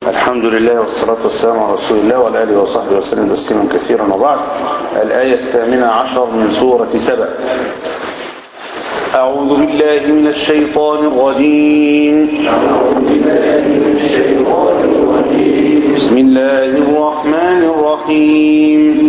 الحمد لله والصلاة والسلام على رسول الله وعلى آله وصحبه وسلم تسليما كثيرا وبعد الآية الثامنة عشر من سورة سبأ أعوذ بالله من الشيطان الرجيم بسم الله الرحمن الرحيم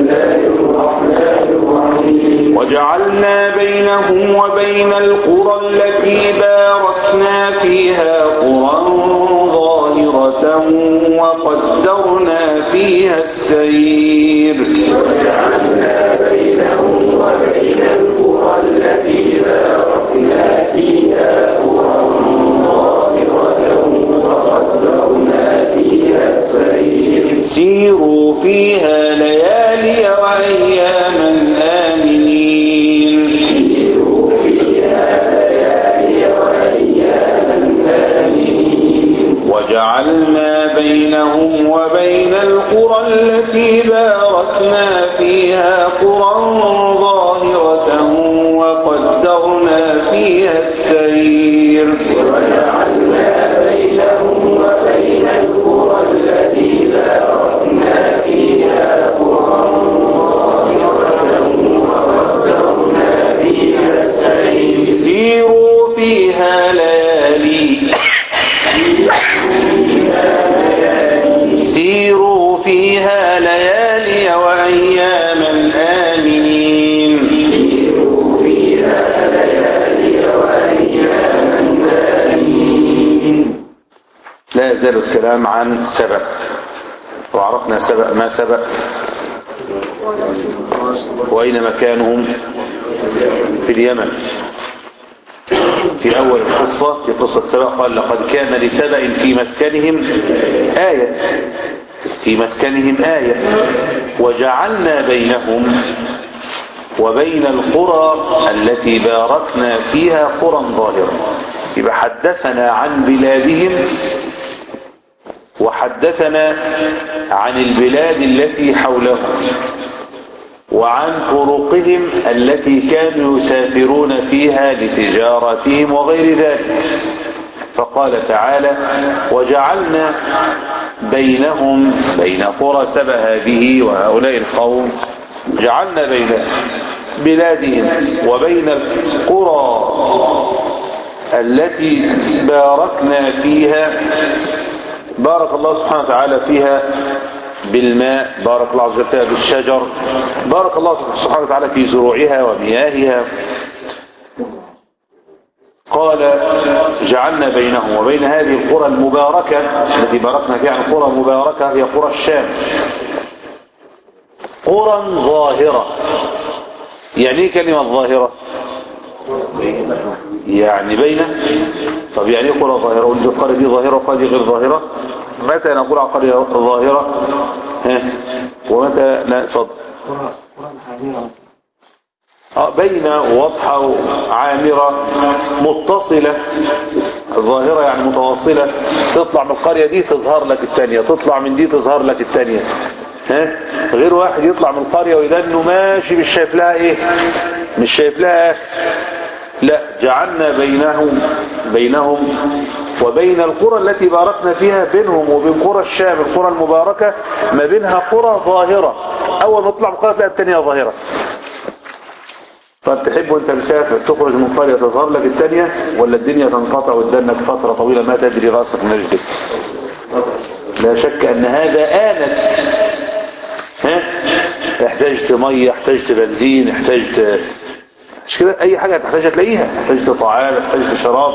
وجعلنا بينهم وبين القرى التي باركنا فيها قرى ظاهرة وقدرنا فيها السير وجعلنا بينهم وبين القرى التي باركنا فيها قرى ظاهرة وقدرنا فيها السير سيروا فيها ليالي وأياما آمنين سيروا فيها ليالي وأياما آمنين وجعلنا بينهم وبين القرى التي باركنا فيها قرى ظاهرة وقدرنا فيها السير وجعلنا بينهم وبين القرى التي باركنا فيها قرى ظاهرة وقدرنا فيها السير سيروا فيها ليالي سيروا فيها ليالي وأياما آمنين سيروا فيها ليالي وأياما آمنين لا يزال الكلام عن سبأ وعرفنا سبأ ما سبأ وأين مكانهم في اليمن في أول القصة في قصة سبأ قال لقد كان لسبأ في مسكنهم آية في مسكنهم آية وجعلنا بينهم وبين القرى التي باركنا فيها قرى ظاهرة يبقى حدثنا عن بلادهم وحدثنا عن البلاد التي حولهم وعن طرقهم التي كانوا يسافرون فيها لتجارتهم وغير ذلك فقال تعالى وجعلنا بينهم بين قرى سبأ هذه وهؤلاء القوم جعلنا بين بلادهم وبين القرى التي باركنا فيها بارك الله سبحانه وتعالى فيها بالماء بارك الله عز وجل فيها بالشجر بارك الله سبحانه وتعالى في زروعها ومياهها قال جعلنا بينهم وبين هذه القرى المباركة التي باركنا فيها عن قرى مباركة هي قرى الشام قرى ظاهرة يعني ايه كلمة ظاهرة يعني بين طب يعني ايه قرى ظاهرة قلت القرية دي ظاهرة والقرية دي غير ظاهرة متى نقول على قرية ظاهرة ها ومتى لا اتفضل اه بين واضحة عامرة متصلة الظاهرة يعني متواصلة تطلع من القرية دي تظهر لك التانية تطلع من دي تظهر لك التانية ها غير واحد يطلع من القرية وإذا انه ماشي مش شايف لها ايه مش شايف لها اخر لا جعلنا بينهم بينهم وبين القرى التي باركنا فيها بينهم وبين قرى الشام القرى المباركة ما بينها قرى ظاهرة اول ما تطلع من القرى تلاقي الثانيه ظاهرة طب تحب وانت مسافر تخرج من قرية تظهر لك الثانيه ولا الدنيا تنقطع وتدنك فترة طويلة ما تدري رأسك من رجلك لا شك ان هذا آنس ها احتجت مية احتجت بنزين احتجت مش كده اي حاجة تحتاجها تلاقيها احتجت طعام احتجت شراب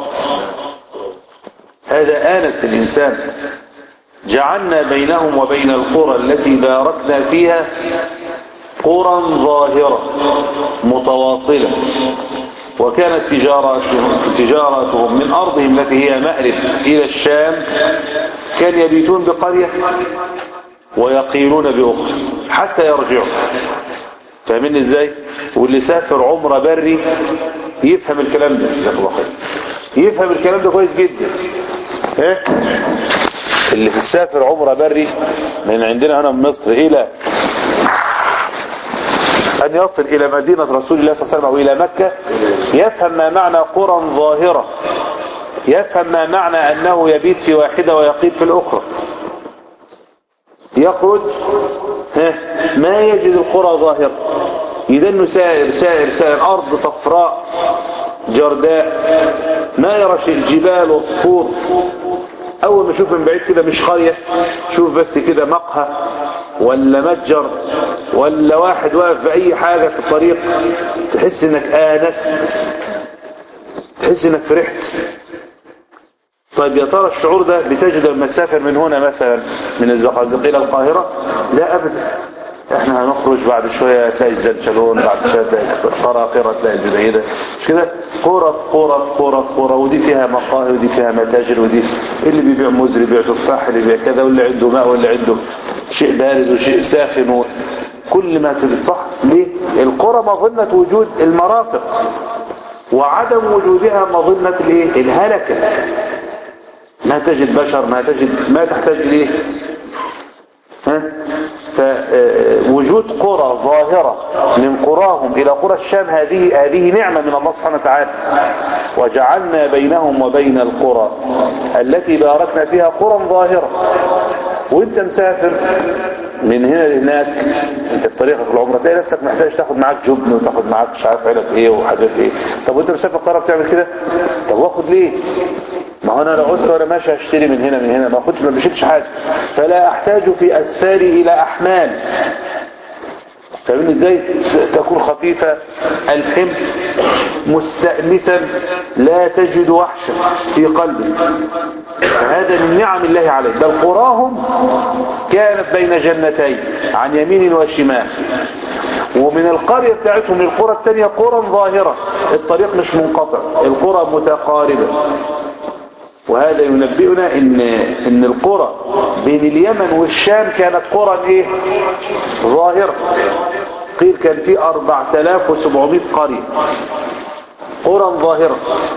هذا آنس للإنسان جعلنا بينهم وبين القرى التي باركنا فيها قرى ظاهرة متواصلة وكانت تجارتهم, تجارتهم من أرضهم التي هي مأرب إلى الشام كان يبيتون بقرية ويقيلون بأخرى حتى يرجعوا فاهمين ازاي واللي سافر عمره بري يفهم الكلام ده جزاك الله خير يفهم الكلام ده كويس جدا ايه اللي في السافر عمره بري من عندنا هنا من مصر الى أن يصل إلى مدينة رسول الله صلى الله عليه وسلم أو إلى مكة يفهم ما معنى قرى ظاهرة يفهم ما معنى أنه يبيت في واحدة ويقيم في الأخرى يخرج ها ما يجد القرى ظاهرة يدنه سائر سائر سائر أرض صفراء جرداء ما يرى شيء جبال وصخور أول ما يشوف من بعيد كده مش قرية شوف بس كده مقهى ولا متجر ولا واحد واقف بأي حاجة في الطريق تحس انك آنست تحس انك فرحت طيب يا ترى الشعور ده بتجد لما تسافر من هنا مثلا من الزقازيق الى القاهرة لا ابدا احنا هنخرج بعد شوية تلاقي الزنشلون بعد شوية تلاقي القراقرة تلاقي الجبهيدة مش كده قرى في قرى في قرى في قرى ودي فيها مقاهي ودي فيها متاجر ودي اللي بيبيع موز اللي بيبيع تفاح اللي بيبيع كذا واللي عنده ماء واللي عنده شيء بارد وشيء ساخن كل ما تريد صح ليه القرى مظنة وجود المرافق وعدم وجودها مظنة الايه الهلكة ما تجد بشر ما تجد ما تحتاج اليه ها فوجود قرى ظاهرة من قراهم إلى قرى الشام هذه هذه نعمة من الله سبحانه وتعالى وجعلنا بينهم وبين القرى التي باركنا فيها قرى ظاهرة وانت مسافر من هنا لهناك انت في طريقك العمره تلاقي نفسك محتاج تاخد معاك جبن وتاخد معاك مش عارف علب ايه وحاجات ايه طب وانت مسافر القاهره بتعمل كده طب واخد ليه ما هو انا لو قلت وانا ماشي هشتري من هنا من هنا ما اخدش ما بشيلش حاجه فلا احتاج في اسفاري الى احمال فاهمين ازاي تكون خفيفه الحمل مستأنسا لا تجد وحشا في قلبك فهذا من نعم الله عليه بل قراهم كانت بين جنتين عن يمين وشمال ومن القرية بتاعتهم للقرى الثانية قرى ظاهرة الطريق مش منقطع القرى متقاربة وهذا ينبئنا ان ان القرى بين اليمن والشام كانت قرى ايه ظاهرة قيل كان في 4700 قرية قرى ظاهرة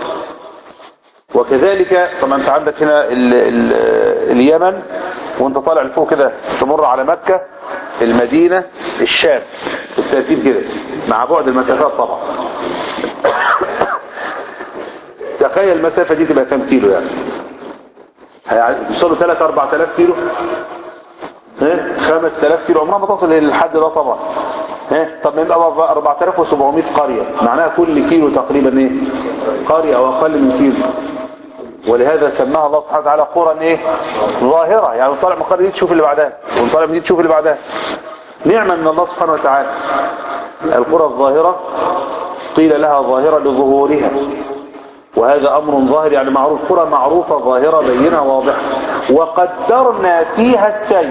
وكذلك طبعا انت عندك هنا ال ال اليمن وانت طالع لفوق كده تمر على مكة المدينة الشام بالترتيب كده مع بعد المسافات طبعا تخيل المسافة دي تبقى كام كيلو يعني يوصلوا 3 4000 كيلو ها 5000 كيلو عمرها ما تصل للحد ده طبعا ها طب يبقى 4700 قرية معناها كل كيلو تقريبا ايه قرية او اقل من كيلو ولهذا سماها الله سبحانه وتعالى قرى ايه ظاهرة يعني طالع من القرية دي تشوف اللي بعدها وطالع من دي تشوف اللي بعدها نعمة من الله سبحانه وتعالى القرى الظاهرة قيل لها ظاهرة لظهورها وهذا أمر ظاهر يعني معروف قرى معروفة ظاهرة بينة واضحة وقدرنا فيها السير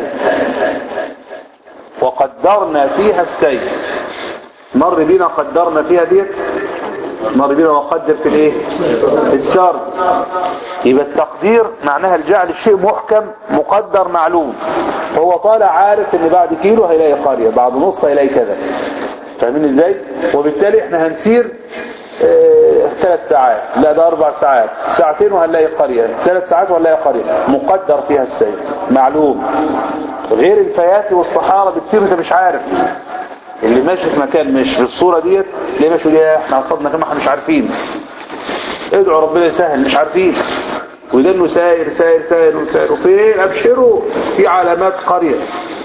وقدرنا فيها السير مر بنا قدرنا فيها ديت مر بنا وقدر في الايه في السرد يبقى التقدير معناها الجعل الشيء محكم مقدر معلوم هو طالع عارف ان بعد كيلو هيلاقي قرية بعد نص هيلاقي كذا فاهمين ازاي وبالتالي احنا هنسير اه ثلاث ساعات لا ده اربع ساعات ساعتين وهنلاقي قرية ثلاث ساعات وهنلاقي قرية مقدر فيها السير معلوم غير الفيافي والصحارى بتصير انت مش عارف اللي ماشي في مكان مش بالصورة ديت ليه ماشي ليه احنا قصدنا كما احنا مش عارفين ادعوا ربنا يسهل مش عارفين وده انه ساير ساير ساير وساير وفين ابشروا في علامات قرية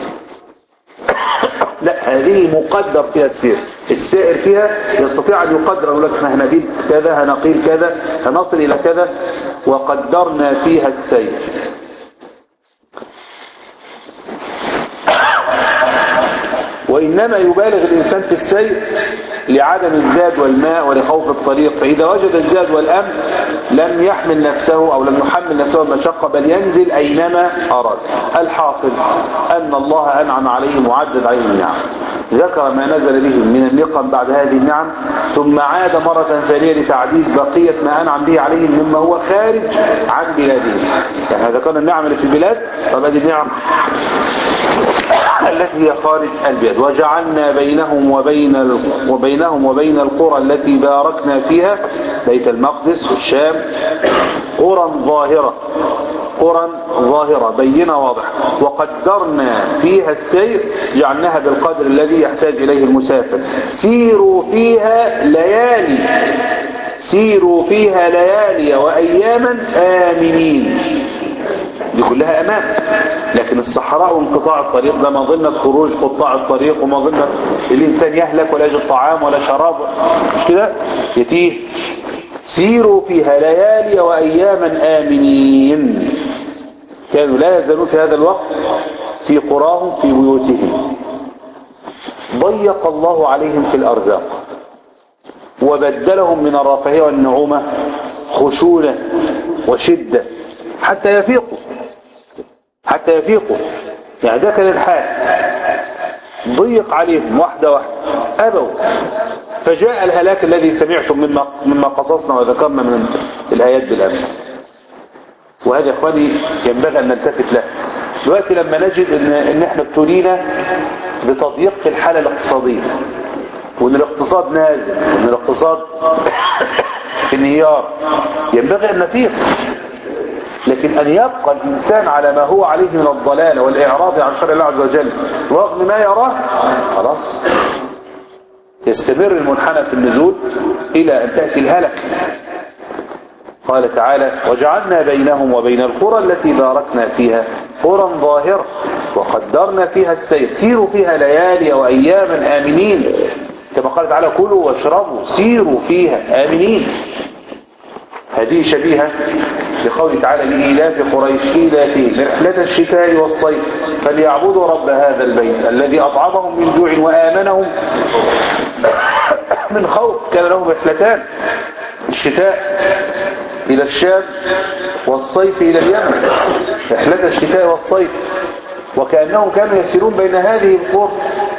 لا هذه مقدر فيها السير السائر فيها يستطيع ان يقدر يقول لك احنا هنبيل كذا هنقيل كذا هنصل الى كذا وقدرنا فيها السير وإنما يبالغ الإنسان في السير لعدم الزاد والماء ولخوف الطريق فإذا وجد الزاد والأمن لم يحمل نفسه أو لم يحمل نفسه المشقة بل ينزل أينما أراد الحاصل أن الله أنعم عليهم وعدد عليهم النعم ذكر ما نزل بهم من النقم بعد هذه النعم ثم عاد مرة ثانية لتعديد بقية ما أنعم به عليهم مما هو خارج عن بلادهم يعني ذكرنا النعم اللي في البلاد طب هذه النعم التي هي خارج البلاد وجعلنا بينهم وبين وبينهم وبين القرى التي باركنا فيها بيت المقدس والشام قرى ظاهرة قرى ظاهرة بينة واضحة وقدرنا فيها السير جعلناها بالقدر الذي يحتاج إليه المسافر سيروا فيها ليالي سيروا فيها ليالي وأياما آمنين دي كلها أمان لكن الصحراء وانقطاع الطريق ده مظنة خروج قطاع الطريق ومظنة الإنسان يهلك ولا يجد طعام ولا شراب مش كده يتيه سيروا فيها ليالي وأياما آمنين كانوا لا يزالون في هذا الوقت في قراهم في بيوتهم ضيق الله عليهم في الأرزاق وبدلهم من الرفاهية والنعومة خشونة وشدة حتى يفيقوا حتى يفيقوا يعني ده كان الحال ضيق عليهم واحدة واحدة أبوا فجاء الهلاك الذي سمعتم مما, مما قصصنا وذكرنا من الآيات بالأمس وهذا يا إخواني ينبغي أن نلتفت له دلوقتي لما نجد إن, إن إحنا ابتلينا بتضييق في الحالة الاقتصادية وإن الاقتصاد نازل وإن الاقتصاد في انهيار ينبغي أن نفيق لكن أن يبقى الإنسان على ما هو عليه من الضلال والإعراض عن شرع الله عز وجل رغم ما يراه خلاص يستمر المنحنى في النزول إلى أن تأتي الهلك قال تعالى وجعلنا بينهم وبين القرى التي باركنا فيها قرى ظاهرة وقدرنا فيها السير سيروا فيها ليالي وأياما آمنين كما قال تعالى كلوا واشربوا سيروا فيها آمنين هذه شبيهة لقول تعالى لإيلاف قريش إيلافهم رحلة الشتاء والصيف فليعبدوا رب هذا البيت الذي أطعمهم من جوع وآمنهم من خوف كان لهم رحلتان الشتاء إلى الشام والصيف إلى اليمن رحلة الشتاء والصيف وكأنهم كانوا يسيرون بين هذه القرى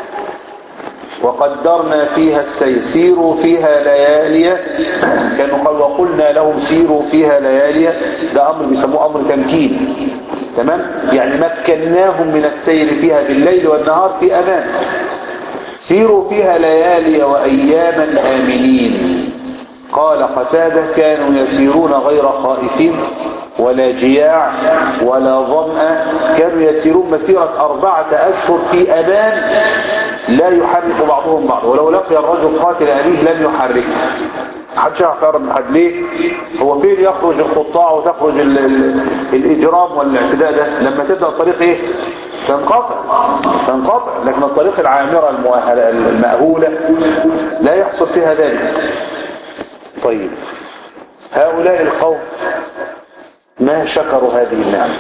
وقدرنا فيها السير سيروا فيها ليالي كانوا قال وقلنا لهم سيروا فيها ليالي ده أمر بيسموه أمر تمكين تمام يعني مكناهم من السير فيها بالليل والنهار في أمان سيروا فيها ليالي وأياما آمنين قال قتادة كانوا يسيرون غير خائفين ولا جياع ولا ظمأ كانوا يسيرون مسيرة أربعة أشهر في أمان لا يحرك بعضهم بعض ولو لقي الرجل قاتل أبيه لن يحركه حد يعرف يعرف من حد ليه هو فين يخرج القطاع وتخرج ال ال الإجرام والاعتداء ده لما تبدأ الطريق ايه تنقطع تنقطع لكن الطريق العامرة المؤهلة المأهولة لا يحصل فيها ذلك طيب هؤلاء القوم ما شكروا هذه النعمة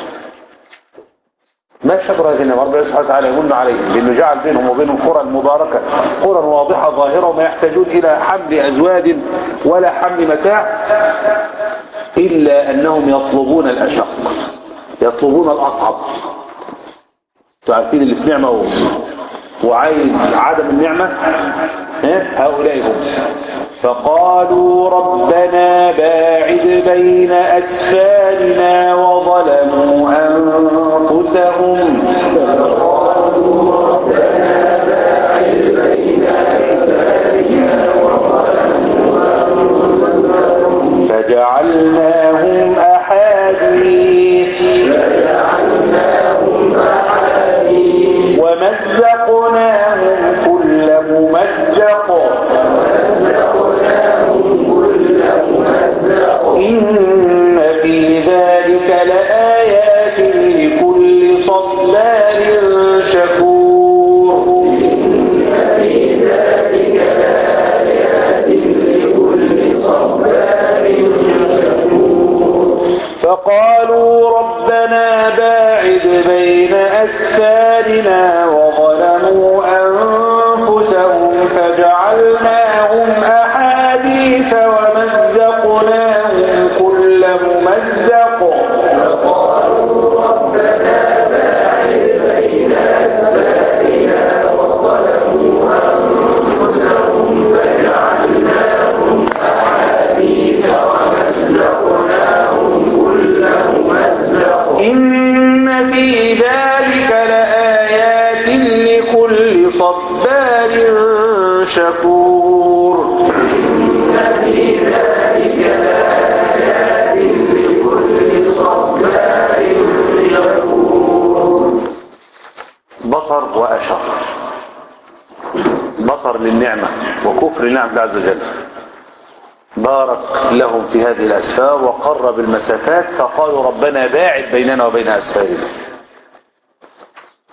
ما شكر هذه النعمة ربنا سبحانه وتعالى يمن عليهم لأنه جعل بينهم وبين القرى المباركة قرى واضحة ظاهرة وما يحتاجون إلى حمل أزواج ولا حمل متاع إلا أنهم يطلبون الأشق يطلبون الأصعب تعرفين اللي في نعمة و... وعايز عدم النعمة ها؟ هؤلاء هم فقالوا ربنا باعد بين أسفارنا وظلموا أنفسهم فجعلناهم أحاديث ومزقناهم كل ممزق إن في ذلك لآيات لكل صبار شكور فقالوا ربنا باعد بين أسفارنا وظلموا أنفسهم فجعلناهم أحاديث ومزقناهم كل ممزق إن في ذلك لآيات لكل صبار شكور بطر وأشر بطر للنعمة وكفر لنعمة الله عز وجل بارك لهم في هذه الأسفار وقرب المسافات فقالوا ربنا باعد بيننا وبين أسفارنا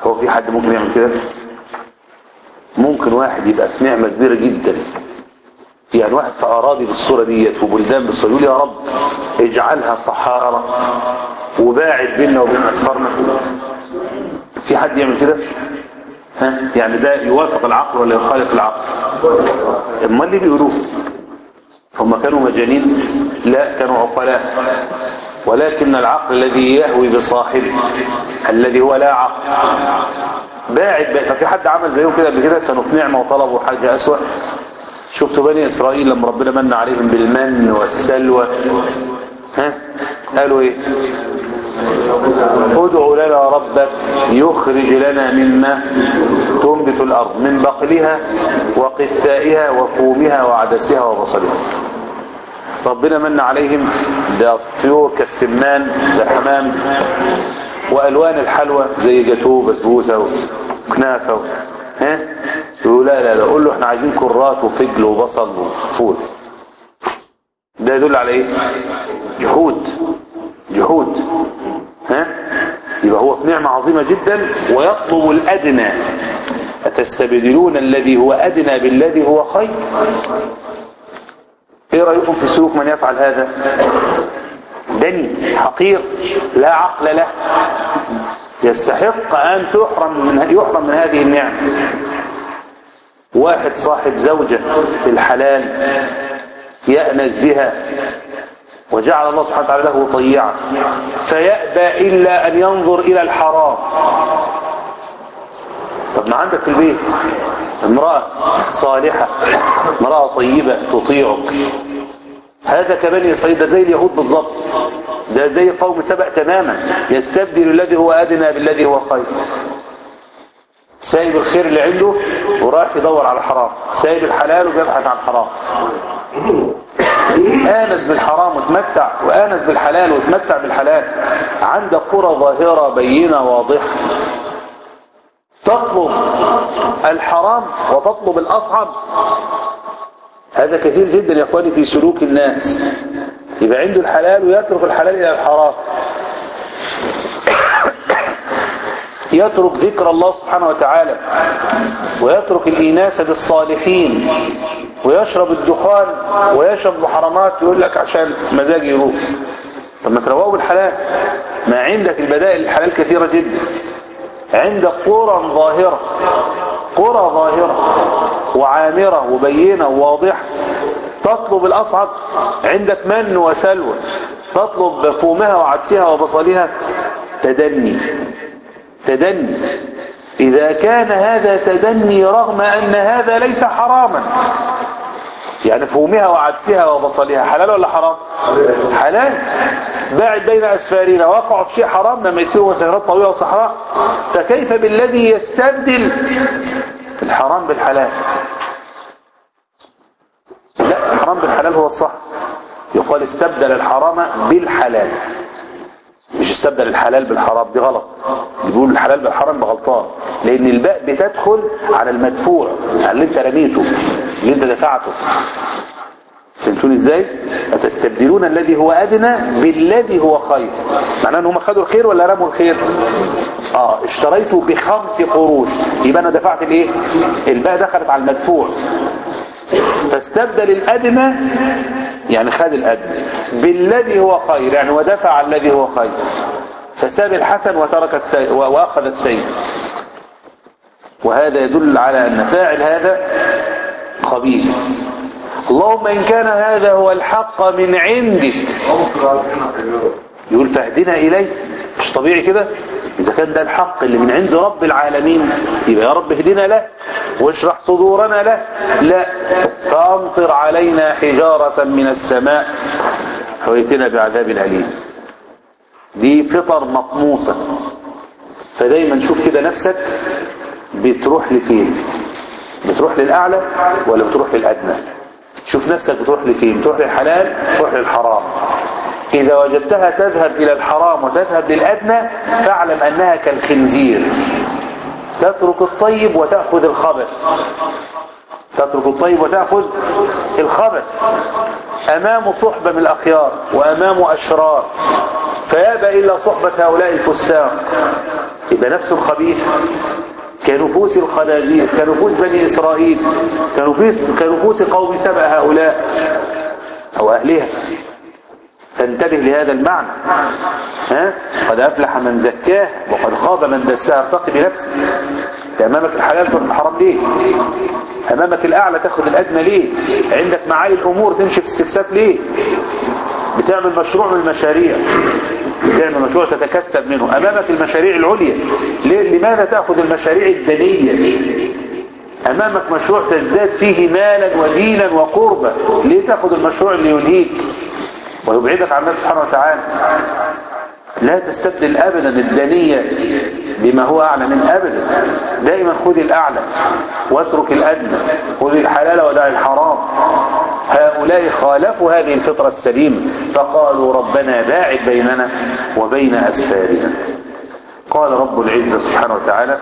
هو في حد ممكن يعمل كده ممكن واحد يبقى في نعمة كبيرة جدا يعني واحد في أراضي بالصورة ديت وبلدان بالصورة يقول يا رب اجعلها صحارى وباعد بيننا وبين أسفارنا في حد يعمل كده ها يعني ده يوافق العقل ولا يخالف العقل اما اللي بيقولوه هم كانوا مجانين لا كانوا عقلاء ولكن العقل الذي يهوي بصاحبه الذي هو لا عقل باعد باعد في حد عمل زيهم كده قبل كده كانوا في نعمة وطلبوا حاجة أسوأ شفتوا بني إسرائيل لما ربنا من عليهم بالمن والسلوى ها قالوا ايه ادعوا لنا ربك يخرج لنا مما تنبت الأرض من بقلها وقثائها وفومها وعدسها وبصلها ربنا من عليهم بالطيور كالسمان زي الحمام وألوان الحلوى زي جاتوه بسبوسة وكنافة ها يقول لا لا لا قول له احنا عايزين كرات وفجل وبصل وفول ده يدل على ايه جهود جهود ها يبقى هو في نعمة عظيمة جدا ويطلب الأدنى أتستبدلون الذي هو أدنى بالذي هو خير ايه رأيكم في سلوك من يفعل هذا دني حقير لا عقل له يستحق أن تحرم من يحرم من هذه النعمة واحد صاحب زوجة في الحلال يأنس بها وجعل الله سبحانه وتعالى له طيعا فيأبى إلا أن ينظر إلى الحرام طب ما عندك في البيت امرأة صالحة امرأة طيبة تطيعك هذا كبني إسرائيل ده زي اليهود بالضبط ده زي قوم سبأ تماما يستبدل الذي هو أدنى بالذي هو خير سايب الخير اللي عنده وراح يدور على الحرام سايب الحلال وبيبحث عن الحرام آنس بالحرام وتمتع وآنس بالحلال وتمتع بالحلال عندك قرى ظاهرة بينة واضحة تطلب الحرام وتطلب الأصعب هذا كثير جدا يا اخواني في سلوك الناس يبقى عنده الحلال ويترك الحلال إلى الحرام يترك ذكر الله سبحانه وتعالى ويترك الإناث بالصالحين ويشرب الدخان ويشرب محرمات يقول لك عشان مزاجي يروح طب ما تروقوا بالحلال ما عندك البدائل الحلال كثيرة جدا عندك قرى ظاهرة قرى ظاهرة وعامرة وبينة وواضحة تطلب الأصعب عندك من وسلوى تطلب فومها وعدسها وبصلها تدني تدني إذا كان هذا تدني رغم أن هذا ليس حراما يعني فومها وعدسها وبصلها حلال ولا حرام حلال باعد بين أسفارنا وقعوا في شيء حرام لما يصيروا مسيرات طويلة وصحراء فكيف بالذي يستبدل الحرام بالحلال لا الحرام بالحلال هو الصح يقال استبدل الحرام بالحلال مش استبدل الحلال بالحرام دي غلط بيقول الحلال بالحرام بغلطان لان الباء بتدخل على المدفوع على اللي انت رميته اللي انت دفعته فهمتوني ازاي اتستبدلون الذي هو ادنى بالذي هو خير معناه ان هم خدوا الخير ولا رموا الخير اه اشتريته بخمس قروش يبقى انا دفعت الايه الباء دخلت على المدفوع فاستبدل الادنى يعني خد الادنى بالذي هو خير يعني ودفع الذي هو خير فساب الحسن وترك السيء واخذ السيء وهذا يدل على ان فاعل هذا خبيث اللهم ان كان هذا هو الحق من عندك يقول فاهدنا اليه مش طبيعي كده اذا كان ده الحق اللي من عند رب العالمين يبقى يا رب اهدنا له واشرح صدورنا له لا فامطر علينا حجارة من السماء ويتنا بعذاب الأليم دي فطر مطموسة فدايما شوف كده نفسك بتروح لفين بتروح للأعلى ولا بتروح للأدنى شوف نفسك بتروح لفين بتروح للحلال بتروح للحرام إذا وجدتها تذهب إلى الحرام وتذهب للأدنى فاعلم أنها كالخنزير تترك الطيب وتأخذ الخبث تترك الطيب وتأخذ الخبث أمام صحبة من الأخيار وأمام أشرار فيابى إلا صحبة هؤلاء الفساق يبقى نفس الخبيث كنفوس الخنازير كنفوس بني إسرائيل كنفوس, كنفوس قوم سبأ هؤلاء أو أهلها فانتبه لهذا المعنى ها؟ قد أفلح من زكاه وقد خاب من دساه ارتقي بنفسك أمامك الحلال تروح الحرام ليه أمامك الأعلى تاخد الأدنى ليه عندك معالي الأمور تمشي في السكسات ليه بتعمل مشروع من المشاريع بتعمل مشروع تتكسب منه أمامك المشاريع العليا ليه؟ لماذا تأخذ المشاريع الدنية أمامك مشروع تزداد فيه مالا ودينا وقربة ليه تأخذ المشروع اللي يلهيك ويبعدك عن الله سبحانه وتعالى لا تستبدل أبدا الدنية بما هو أعلى من أبدا دائما خذ الأعلى واترك الأدنى خذ الحلال ودع الحرام هؤلاء خالفوا هذه الفطرة السليمة فقالوا ربنا باعد بيننا وبين أسفارنا قال رب العزة سبحانه وتعالى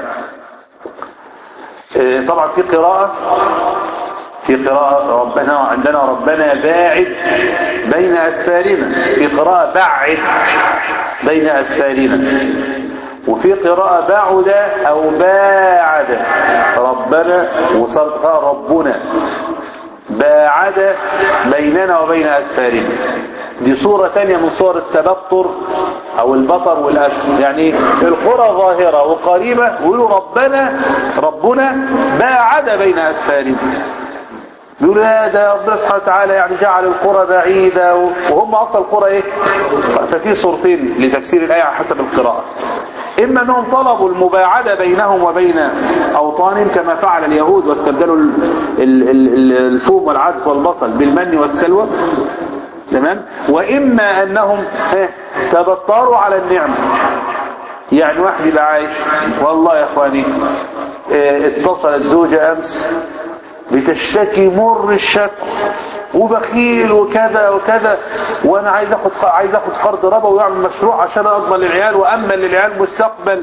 طبعا في قراءة في قراءة ربنا عندنا ربنا باعد بين أسفارنا في قراءة بعد بين أسفارنا وفي قراءة بعد أو باعد ربنا وصلت ربنا باعد بيننا وبين أسفارنا دي صورة تانية من صور التبطر أو البطر والأشهر يعني القرى ظاهرة وقريبة ويقولوا ربنا ربنا باعد بين أسفارنا بيقولوا لا ده ربنا سبحانه وتعالى يعني جعل القرى بعيدة وهم أصل القرى إيه ففي صورتين لتفسير الآية على حسب القراءة إما أنهم طلبوا المباعدة بينهم وبين أوطانهم كما فعل اليهود واستبدلوا الفوم والعدس والبصل بالمن والسلوى تمام وإما أنهم تبطروا على النعمة يعني واحد يبقى عايش والله يا إخواني اتصلت زوجة أمس بتشتكي مر الشكوى وبخيل وكذا وكذا وانا عايز اخد عايز اخد قرض ربا ويعمل مشروع عشان اضمن للعيال وامن للعيال مستقبل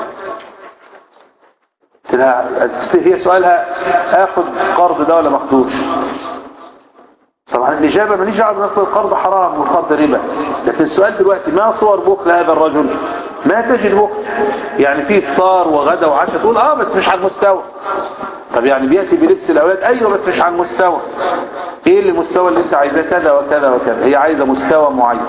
هي سؤالها اخد قرض ده ولا ما اخدوش طبعا الاجابه ماليش دعوه باصل القرض حرام والقرض ربا لكن السؤال دلوقتي ما صور بخل هذا الرجل ما تجد بخل يعني في افطار وغدا وعشاء تقول اه بس مش على المستوى طب يعني بياتي بلبس الاولاد ايوه بس مش على المستوى ايه اللي المستوى اللي انت عايزاه كذا وكذا وكذا هي عايزه مستوى معين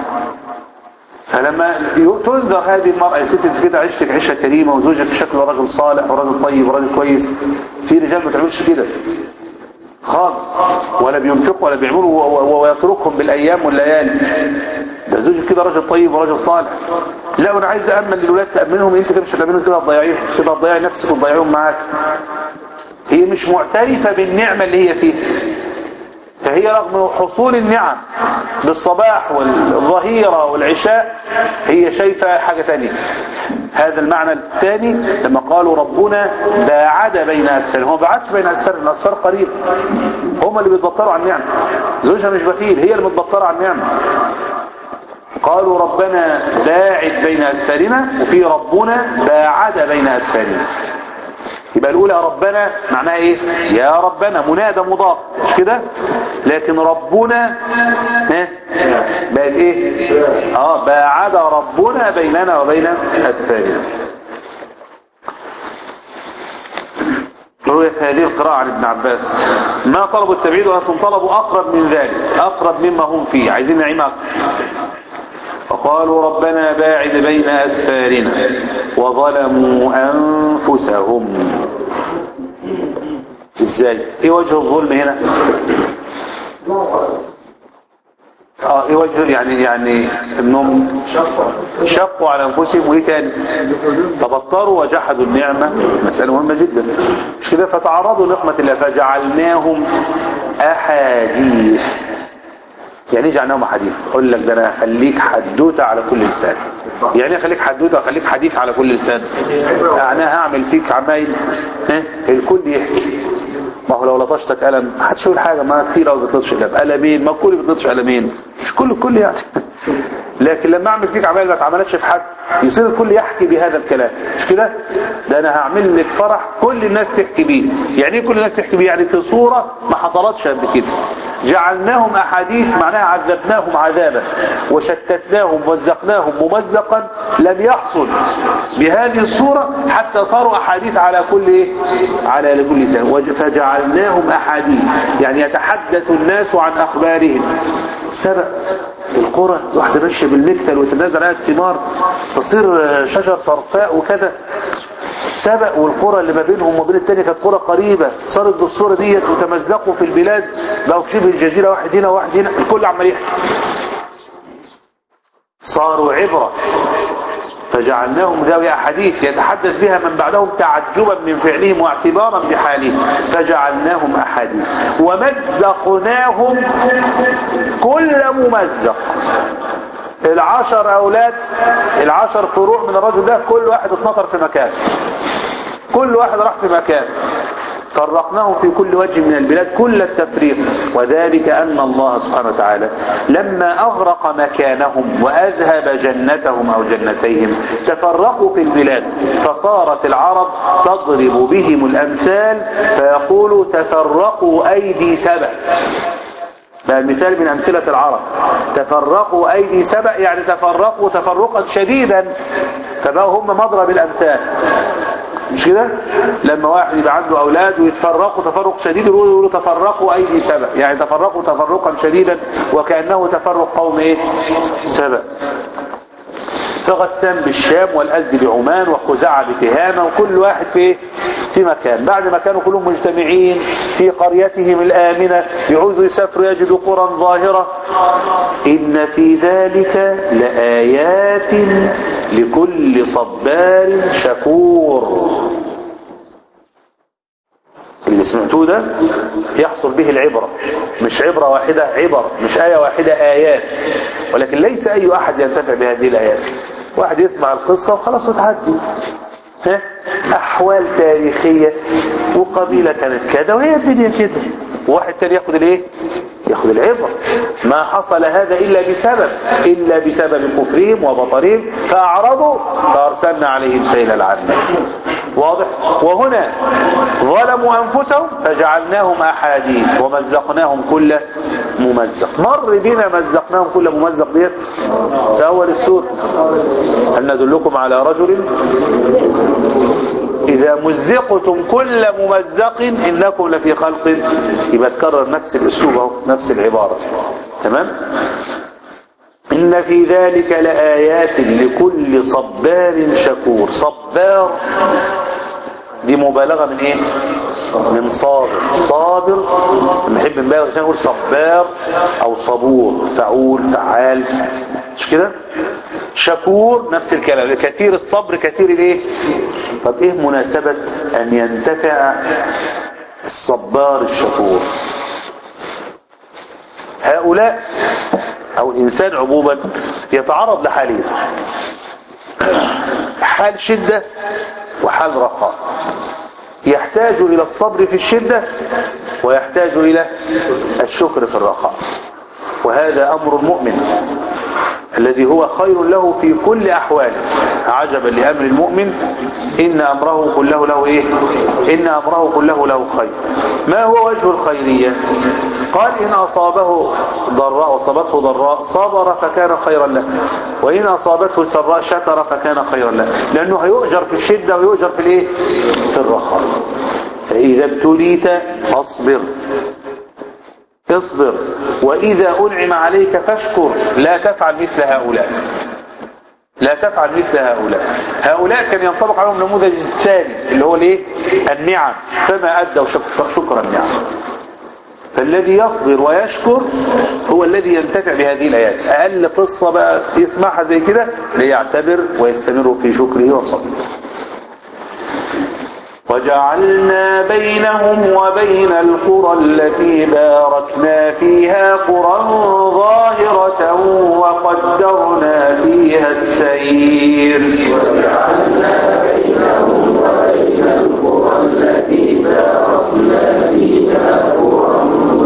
فلما تنذر هذه المرأة يا ست انت كده عشتك عيشة كريمة وزوجك شكله راجل صالح وراجل طيب وراجل كويس في رجال ما تعملش كده خالص ولا بينفقوا ولا بيعملوا ويتركهم بالايام والليالي ده زوجك كده راجل طيب وراجل صالح لا وانا عايز امن للولاد تامنهم انت كده مش هتامنهم كده هتضيعيهم كده هتضيعي نفسك وتضيعيهم معاك هي مش معترفة بالنعمة اللي هي فيها فهي رغم حصول النعم بالصباح والظهيرة والعشاء هي شايفة حاجة تانية هذا المعنى الثاني لما قالوا ربنا باعد بين أسفل هو باعدش بين أسفل الأسفل قريب هم اللي بيتبطروا عن النعمة زوجها مش بخيل هي اللي متبطرة عن النعمة قالوا ربنا باعد بين أسفلنا وفي ربنا باعد بين أسفلنا يبقى الأولى ربنا معناها إيه يا ربنا منادى مضاف مش كده لكن ربنا ها بقت إيه آه باعد ربنا بيننا وبين أسفارنا رؤية هذه القراءة عن ابن عباس ما طلبوا التبعيد ولكن طلبوا أقرب من ذلك أقرب مما هم فيه عايزين نعيم أكثر وقالوا ربنا باعد بين أسفارنا وظلموا أنفسهم ازاي ايه وجه الظلم هنا اه ايه وجه يعني يعني انهم شقوا على انفسهم وايه تاني تبطروا وجحدوا النعمة مسألة مهمة جدا مش كده فتعرضوا نقمة الله فجعلناهم احاديث يعني ايه جعلناهم احاديث اقول لك ده انا هخليك حدوته على كل لسان يعني اخليك حدوته اخليك حديث على كل لسان يعني هعمل فيك عمايل ها الكل يحكي ما هو لو لطشتك قلم ما حدش يقول حاجه ما كتير قوي بتلطش قلم قلمين ما الكل بيطلطش قلمين مش كل الكل يعني لكن لما اعمل فيك عمايل ما اتعملتش في حد يصير الكل يحكي بهذا الكلام مش كده ده انا هعمل لك فرح كل الناس تحكي بيه يعني ايه كل الناس تحكي بيه يعني في صوره ما حصلتش قبل كده جعلناهم أحاديث معناها عذبناهم عذابا وشتتناهم ومزقناهم ممزقا لم يحصل بهذه الصورة حتى صاروا أحاديث على كل إيه؟ على كل لسان فجعلناهم أحاديث يعني يتحدث الناس عن أخبارهم سبق القرى واحدة ماشية بالمكتل وتنازل عليها الثمار تصير شجر طرفاء وكذا سبق والقرى اللي ما بينهم وبين التانية كانت قرى قريبة صارت بالصورة ديت وتمزقوا في البلاد بقوا في شبه الجزيرة واحد هنا واحد هنا الكل عمال يحكي صاروا عبرة فجعلناهم ذوي أحاديث يتحدث بها من بعدهم تعجبا من فعلهم واعتبارا بحالهم فجعلناهم أحاديث ومزقناهم كل ممزق العشر أولاد العشر فروع من الرجل ده كل واحد اتنطر في مكان كل واحد راح في مكان فرقناهم في كل وجه من البلاد كل التفريق وذلك أن الله سبحانه وتعالى لما أغرق مكانهم وأذهب جنتهم أو جنتيهم تفرقوا في البلاد فصارت العرب تضرب بهم الأمثال فيقولوا تفرقوا أيدي سبع ده المثال من أمثلة العرب تفرقوا أيدي سبع يعني تفرقوا تفرقا شديدا فبقوا هم مضرب الأمثال مش كده لما واحد يبقى عنده اولاد ويتفرقوا تفرق شديد يقولوا تفرقوا ايدي سبع يعني تفرقوا تفرقا شديدا وكانه تفرق قوم ايه سبع فغسان بالشام والازد بعمان وخزاعة بتهامة وكل واحد في في مكان بعد ما كانوا كلهم مجتمعين في قريتهم الآمنة يعوزوا يسافروا يجدوا قرى ظاهرة إن في ذلك لآيات لكل صبار شكور اللي سمعتوه ده يحصل به العبرة مش عبرة واحدة عبر مش آية واحدة آيات ولكن ليس أي أحد ينتفع بهذه الآيات واحد يسمع القصة وخلاص وتعدي ها أحوال تاريخية وقبيلة كانت كذا وهي الدنيا كده وواحد تاني ياخد الايه ياخد العبر ما حصل هذا إلا بسبب إلا بسبب كفرهم وبطرهم فأعرضوا فأرسلنا عليهم سيل العلم واضح وهنا ظلموا أنفسهم فجعلناهم أحاديث ومزقناهم كل ممزق مر بنا مزقناهم كل ممزق ديت في أول السورة هل ندلكم على رجل إذا مزقتم كل ممزق إنكم لفي خلق يبقى تكرر نفس الأسلوب أهو نفس العبارة تمام إن في ذلك لآيات لكل صبار شكور صبار دي مبالغة من ايه من صابر صابر نحب نبالغ عشان نقول صبار او صبور فعول فعال مش كده شكور نفس الكلام كثير الصبر كثير الايه طب ايه مناسبة ان ينتفع الصبار الشكور هؤلاء او الانسان عموما يتعرض لحالين حال شدة وحال رخاء يحتاج الى الصبر في الشدة ويحتاج الى الشكر في الرخاء وهذا امر المؤمن الذي هو خير له في كل احواله عجبا لامر المؤمن ان امره كله له ايه ان امره كله له خير ما هو وجه الخيرية قال ان اصابه ضراء اصابته ضراء صبر فكان خيرا له وان اصابته سراء شكر فكان خيرا له لانه هيؤجر في الشدة ويؤجر في الايه في الرخاء فاذا ابتليت فاصبر اصبر وإذا أنعم عليك فاشكر لا تفعل مثل هؤلاء لا تفعل مثل هؤلاء هؤلاء كان ينطبق عليهم النموذج الثاني اللي هو الايه النعم فما أدوا شكر النعم فالذي يصبر ويشكر هو الذي ينتفع بهذه الآيات أقل قصة بقى يسمعها زي كده ليعتبر ويستمر في شكره وصبره وجعلنا بينهم وبين القرى التي باركنا فيها قرى ظاهرة وقدرنا فيها السير وجعلنا بينهم وبين القرى التي باركنا فيها قرى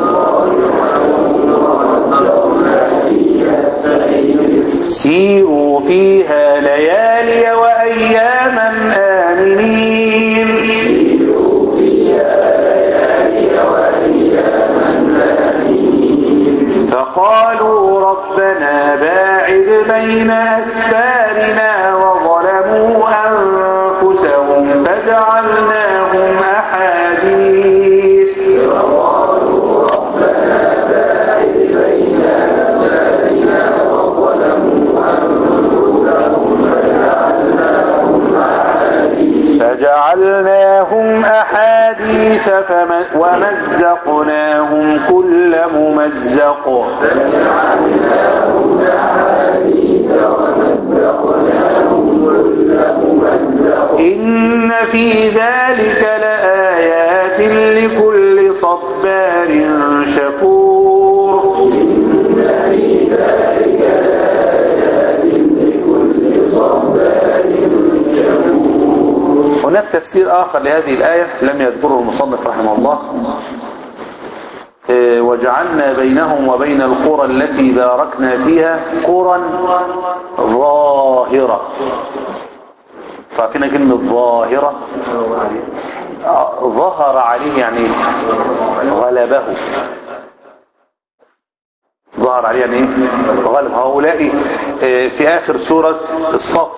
وقدرنا فيها السير سيروا فيها ليالي وأياما آمنين سيروا فيها ليالي وأياما آمنين فجعلناهم أحاديث فم... ومزقناهم كل ممزق إن في ذلك لآيات لكل صبار شكور هناك تفسير آخر لهذه الآية لم يذكره المصنف رحمه الله إيه، وجعلنا بينهم وبين القرى التي باركنا فيها قرى ظاهرة تعرفين كلمة ظاهرة آه، ظهر عليه يعني غلبه ظهر عليه يعني ايه غلب هؤلاء آه، في آخر سورة الصف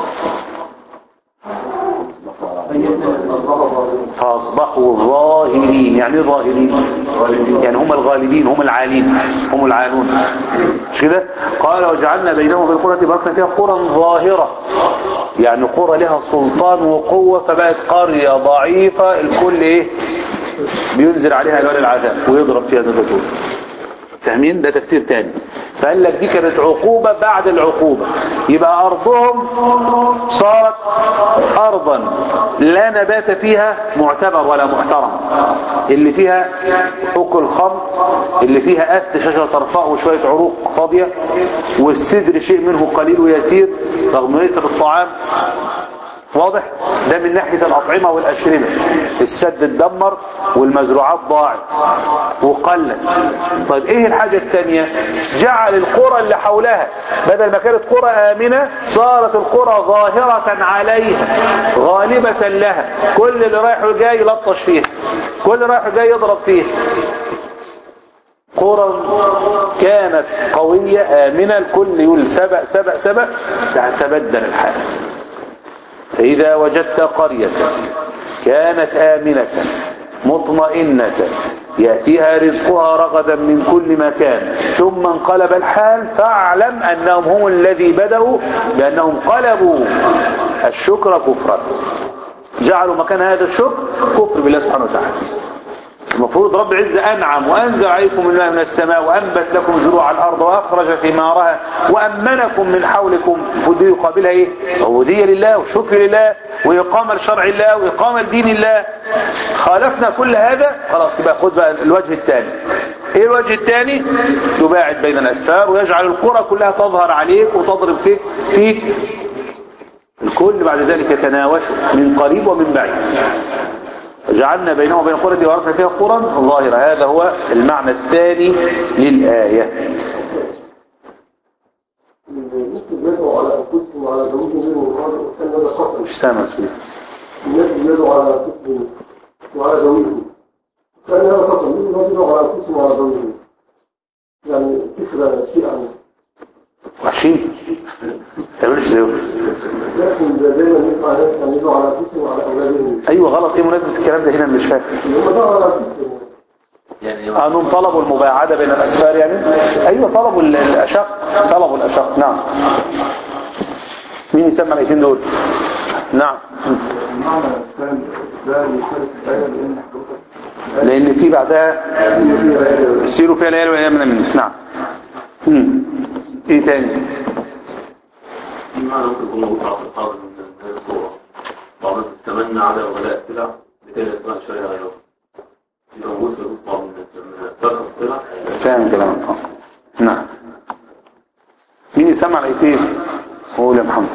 فأصبحوا ظاهرين يعني ايه ظاهرين يعني هم الغالبين هم العالين هم العالون مش كده قال وجعلنا بينهم وبين القرى التي باركنا فيها قرى ظاهرة يعني قرى لها سلطان وقوة فبقت قرية ضعيفة الكل ايه بينزل عليها الوان العذاب ويضرب فيها زي ما بتقول فاهمين ده تفسير تاني فقال لك دي كانت عقوبة بعد العقوبة يبقى أرضهم صارت أرضا لا نبات فيها معتبر ولا محترم اللي فيها أكل خمط اللي فيها أث شجرة ترفع وشوية عروق فاضية والسدر شيء منه قليل ويسير رغم ليس بالطعام واضح ده من ناحية الأطعمة والأشربة السد اتدمر والمزروعات ضاعت وقلت طيب ايه الحاجة الثانية جعل القرى اللي حولها بدل ما كانت قرى آمنة صارت القرى ظاهرة عليها غالبة لها كل اللي رايح وجاي يلطش فيها كل اللي رايح وجاي يضرب فيها قرى كانت قوية آمنة الكل يقول سبق سبق سبق تبدل الحال فإذا وجدت قرية كانت آمنة مطمئنة يأتيها رزقها رغدا من كل مكان ثم انقلب الحال فاعلم أنهم هم الذي بدأوا بأنهم قلبوا الشكر كفرا جعلوا مكان هذا الشكر كفر بالله سبحانه وتعالى المفروض رب العزة أنعم وأنزل عليكم الماء من السماء وأنبت لكم زروع الأرض وأخرج ثمارها وأمنكم من حولكم فدي يقابلها إيه؟ عبودية لله وشكر لله وإقامة لشرع الله وإقامة لدين الله خالفنا كل هذا خلاص يبقى خد بقى الوجه الثاني ايه الوجه الثاني يباعد بين الأسفار ويجعل القرى كلها تظهر عليك وتضرب فيك فيك الكل بعد ذلك يتناوشه من قريب ومن بعيد جعلنا بينهم وبين القرى واركنا فيها قرى ظاهرة هذا هو المعنى الثاني للآية الناس بيدعوا على انفسهم وعلى زوجهم منهم كان هذا قصر مش سامع فيه الناس بيدعوا على انفسهم وعلى زوجهم كان هذا قصر مين الناس بيدعوا على انفسهم وعلى زوجهم يعني فكرة شيء عن وحشين تعملش زيهم لكن دايما نسمع ناس كانوا يدعوا على انفسهم وعلى اولادهم ايوه غلط ايه مناسبة الكلام ده هنا مش فاهم اللي هم دعوا على انفسهم قانون طلبوا المباعدة بين الأسفار يعني أيوة طلبوا ال- الأشق طلبوا الأشق نعم مين يسمى الآيتين دول نعم المعنى الثاني ده يشارك الآية لأن حضرتك لأن في بعدها سيروا فيها ليالي وأيام من منك نعم مم. ايه تاني في معنى ممكن يكون موجود على الحاضر من هذه الصورة بعض تتمنى على ولاء السلع لكي يسمع شريها غيره يبقى موجود في بعض من من ترك السلع فاهم كلامك اه نعم مين يسمع الآيتين قول يا محمد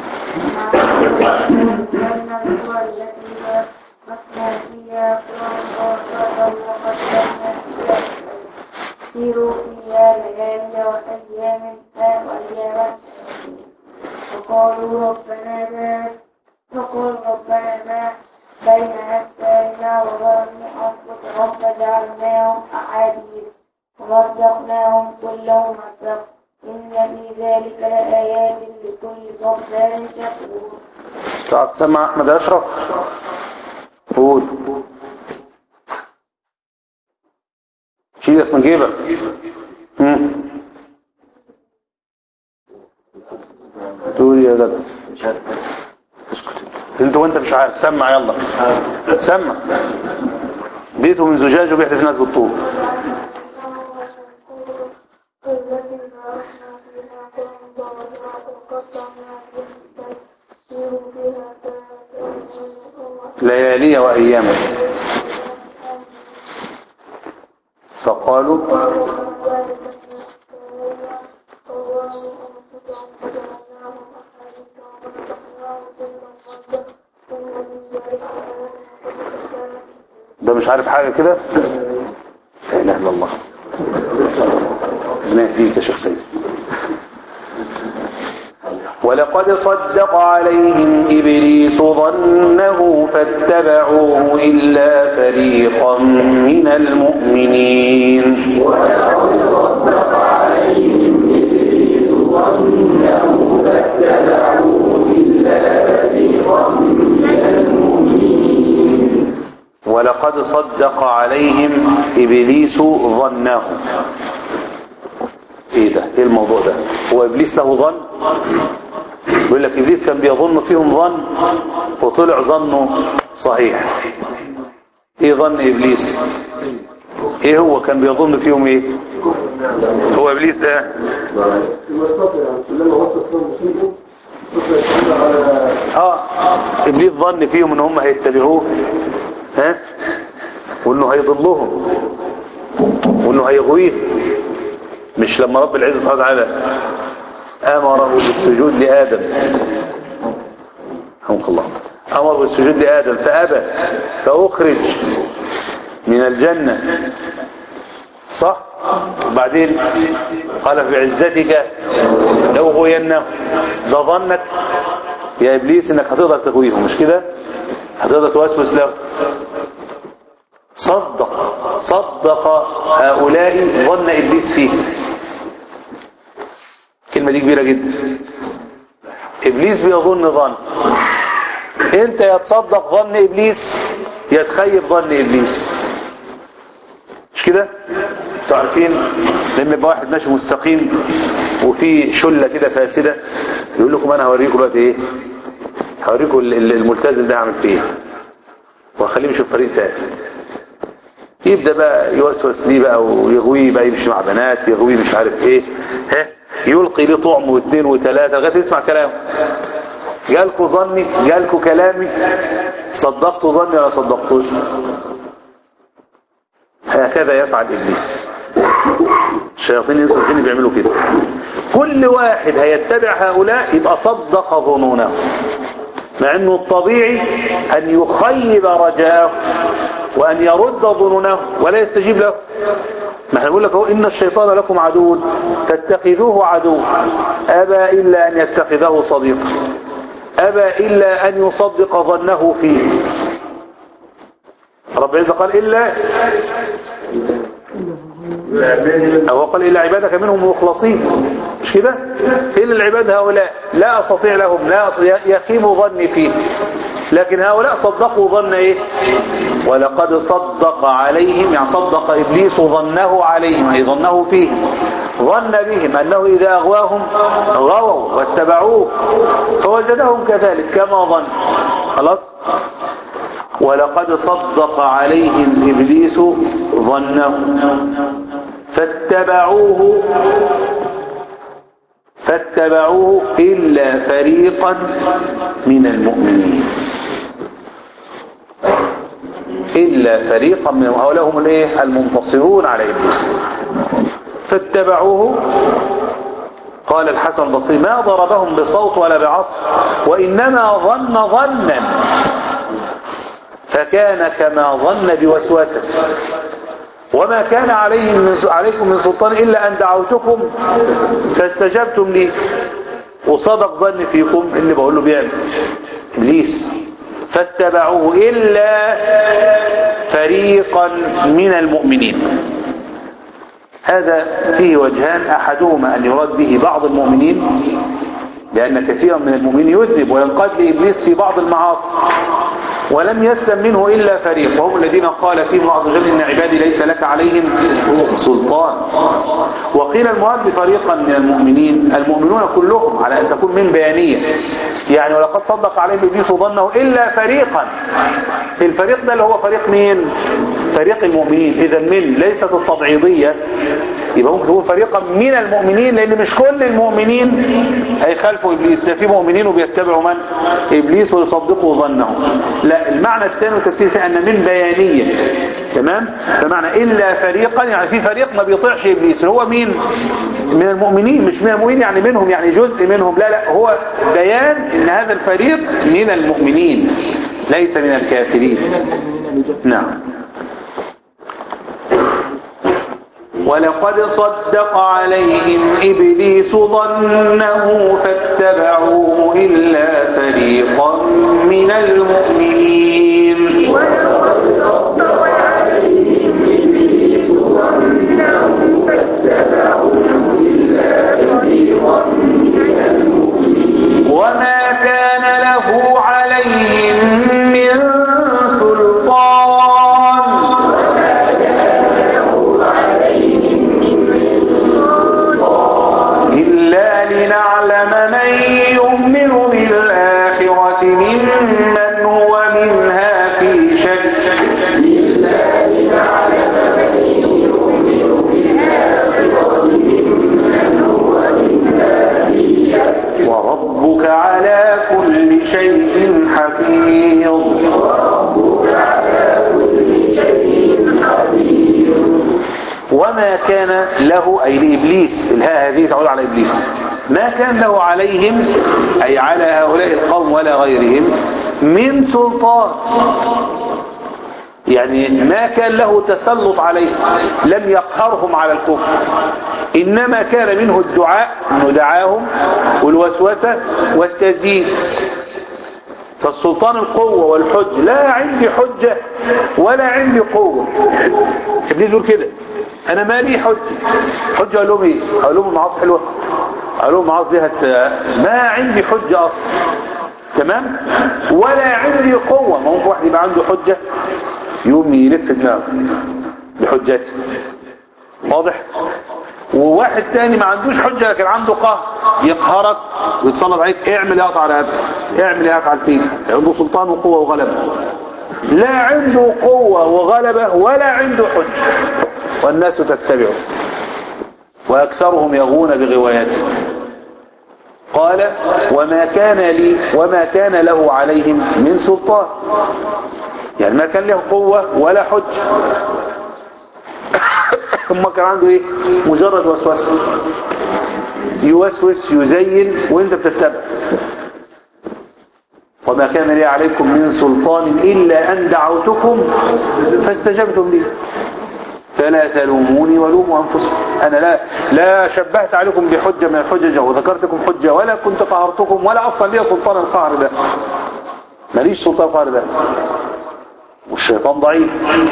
سيروا فيها ليالي وأيام وأياما وقالوا ربنا ما وقالوا ربنا ما بين أسفارنا وظلموا أنفسهم فجعلناهم أحاديث ومزقناهم كل ممزق إن في ذلك لآيات لكل صبار شكور تعال تسمع أحمد أشرف قول شيلك من جيبك مم. تقول يا جدع اسكت انت وانت مش عارف سمع يلا سمع بيته من زجاج وبيحدث الناس بالطوب ليالي وأياما فقالوا ده مش عارف حاجة كده لا إله إلا الله ربنا يهديك يا شيخ سيد ولقد صدق عليهم إبليس ظنه فاتبعوه إلا فريقا من المؤمنين ولقد صدق عليهم إبليس ظنه ايه ده ايه الموضوع ده هو ابليس له ظن يقول لك ابليس كان بيظن فيهم ظن وطلع ظنه صحيح ايه ظن ابليس ايه هو كان بيظن فيهم ايه هو ابليس ايه المستطيع يعني كلما وصف لهم مصيبه فكرة يشهد على اه ابليس ظن فيهم ان هم هيتبعوه ها وانه هيضلهم وانه هيغويهم مش لما رب العزة سبحانه وتعالى امره بالسجود لادم رحمك الله امر بالسجود لادم فابى فاخرج من الجنة صح وبعدين قال في عزتك لأغوينهم ده ظنك يا ابليس انك هتقدر تغويهم مش كده هتقدر توسوس له صدق صدق هؤلاء ظن ابليس فيه الكلمه دي كبيره جدا ابليس بيظن ظن انت يا تصدق ظن ابليس يا تخيب ظن ابليس مش كده انتوا عارفين لما يبقى واحد ماشي مستقيم وفي شله كده فاسده يقول لكم انا هوريكم دلوقتي ايه هوريكم ال- ال- الملتزم ده هعمل فيه ايه وهخليه يشوف طريق تاني يبدا بقى يوسوس ليه بقى ويغويه بقى يمشي مع بنات يغويه مش عارف ايه ها يلقي ليه طعم واثنين وثلاثه لغايه يسمع كلامه جالكوا ظني جالكوا كلامي صدقتوا ظني ولا صدقتوش هكذا يفعل ابليس الشياطين الانس والجن بيعملوا كده كل واحد هيتبع هؤلاء يبقى صدق ظنونه مع انه الطبيعي ان يخيب رجاءه وان يرد ظنونه ولا يستجيب له ما احنا بنقول لك اهو ان الشيطان لكم عدو فاتخذوه عدو ابى الا ان يتخذه صديقا ابى الا ان يصدق ظنه فيه رب العزه قال الا أو قال إلا عبادك منهم مخلصين مش كده إلا العباد هؤلاء لا أستطيع لهم لا أستطيع يخيب ظني فيه لكن هؤلاء صدقوا ظن إيه ولقد صدق عليهم يعني صدق إبليس ظنه عليهم أي ظنه فيهم ظن بهم أنه إذا أغواهم غووا واتبعوه فوجدهم كذلك كما ظن خلاص ولقد صدق عليهم إبليس ظنه فاتبعوه فاتبعوه إلا فريقا من المؤمنين إلا فريقا من هؤلاء هم الايه المنتصرون على إبليس فاتبعوه قال الحسن البصري ما ضربهم بصوت ولا بعصر وإنما ظن ظنا فكان كما ظن بوسوسه وما كان عليهم من عليكم من سلطان إلا أن دعوتكم فاستجبتم لي وصدق ظن فيكم اللي بقول له بيعمل إبليس فاتبعوه إلا فريقا من المؤمنين هذا فيه وجهان أحدهما أن يراد به بعض المؤمنين لأن كثيرا من المؤمنين يذنب وينقاد لإبليس في بعض المعاصي ولم يسلم منه إلا فريق وهم الذين قال فيهم الله عز وجل إن عبادي ليس لك عليهم سلطان وقيل المراد بفريقا من المؤمنين المؤمنون كلهم على أن تكون من بيانية يعني ولقد صدق عليهم إبليس ظنه إلا فريقا الفريق ده اللي هو فريق مين فريق المؤمنين إذا من ليست التبعيضية يبقى ممكن تكون فريقا من المؤمنين لأن مش كل المؤمنين هيخالفوا إبليس ده في مؤمنين وبيتبعوا من إبليس ويصدقوا ظنه لا المعنى الثاني والتفسير الثاني أن من بيانية تمام فمعنى إلا فريقا يعني في فريق ما بيطيعش إبليس اللي هو مين من المؤمنين مش من المؤمنين يعني منهم يعني جزء منهم لا لا هو بيان ان هذا الفريق من المؤمنين ليس من الكافرين نعم ولقد صدق عليهم إبليس ظنه فاتبعوه إلا فريقا من المؤمنين وما كان له عليهم من سلطان إلا لنعلم من يؤمن بالآخرة ممن هو منها في شك وربك على كل شيء حفيظ وما كان له أي لإبليس الهاء هذه تعود على إبليس ما كان له عليهم أي على هؤلاء القوم ولا غيرهم من سلطان يعني ما كان له تسلط عليهم لم يقهرهم على الكفر إنما كان منه الدعاء أنه دعاهم والوسوسة والتزيين فالسلطان القوة والحج لا عندي حجة ولا عندي قوة ابليس يقول كده انا مالي حجة حجة اقول لهم ايه اقول لهم المعاصي حلوة اقول لهم المعاصي دي هت... ما عندي حجة اصلا تمام ولا عندي قوة ما ممكن واحد يبقى عنده حجة يقوم يلف دماغه بحجته واضح وواحد تاني ما عندوش حجة لكن عنده قهر يقهرك ويتصلب عليك اعمل يا على رقبتك اعمل يا افعل فيك عنده سلطان وقوة وغلبة لا عنده قوة وغلبة ولا عنده حجة والناس تتبعه وأكثرهم يغون بغوايته قال وما كان لي وما كان له عليهم من سلطان يعني ما كان له قوة ولا حجة ثم كان عنده ايه مجرد وسوسة يوسوس يزين وانت بتتبع وما كان لي عليكم من سلطان إلا أن دعوتكم فاستجبتم لي فلا تلوموني ولوموا أنفسكم أنا لا لا شبهت عليكم بحجة من الحجج وذكرتكم حجة ولا كنت قهرتكم ولا أصلا لي سلطان القهر ده ماليش سلطان القهر ده والشيطان ضعيف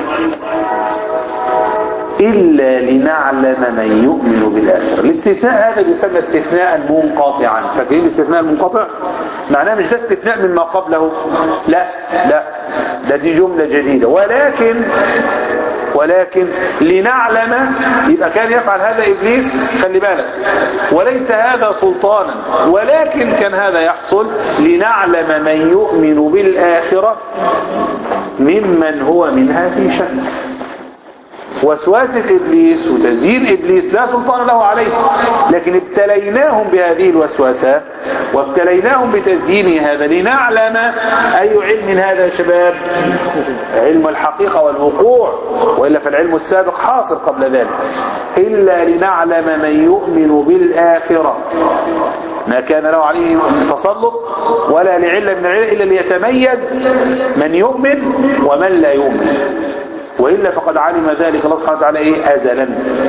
إلا لنعلم من يؤمن بالآخرة الاستثناء هذا يسمى استثناء منقطعا فاكرين الاستثناء المنقطع معناه مش ده استثناء مما قبله لا لا ده دي جملة جديدة ولكن ولكن لنعلم يبقى كان يفعل هذا إبليس خلي بالك وليس هذا سلطانا ولكن كان هذا يحصل لنعلم من يؤمن بالآخرة ممن هو منها في شك وسواسة إبليس وتزيين إبليس لا سلطان له عليه لكن ابتليناهم بهذه الوسوسة وابتليناهم بتزيين هذا لنعلم أي علم هذا يا شباب علم الحقيقة والوقوع وإلا فالعلم السابق حاصل قبل ذلك إلا لنعلم من يؤمن بالآخرة ما كان له عليه تسلط ولا لعلة من العلم إلا ليتميز من يؤمن ومن لا يؤمن وإلا فقد علم ذلك الله سبحانه وتعالى إيه أزلا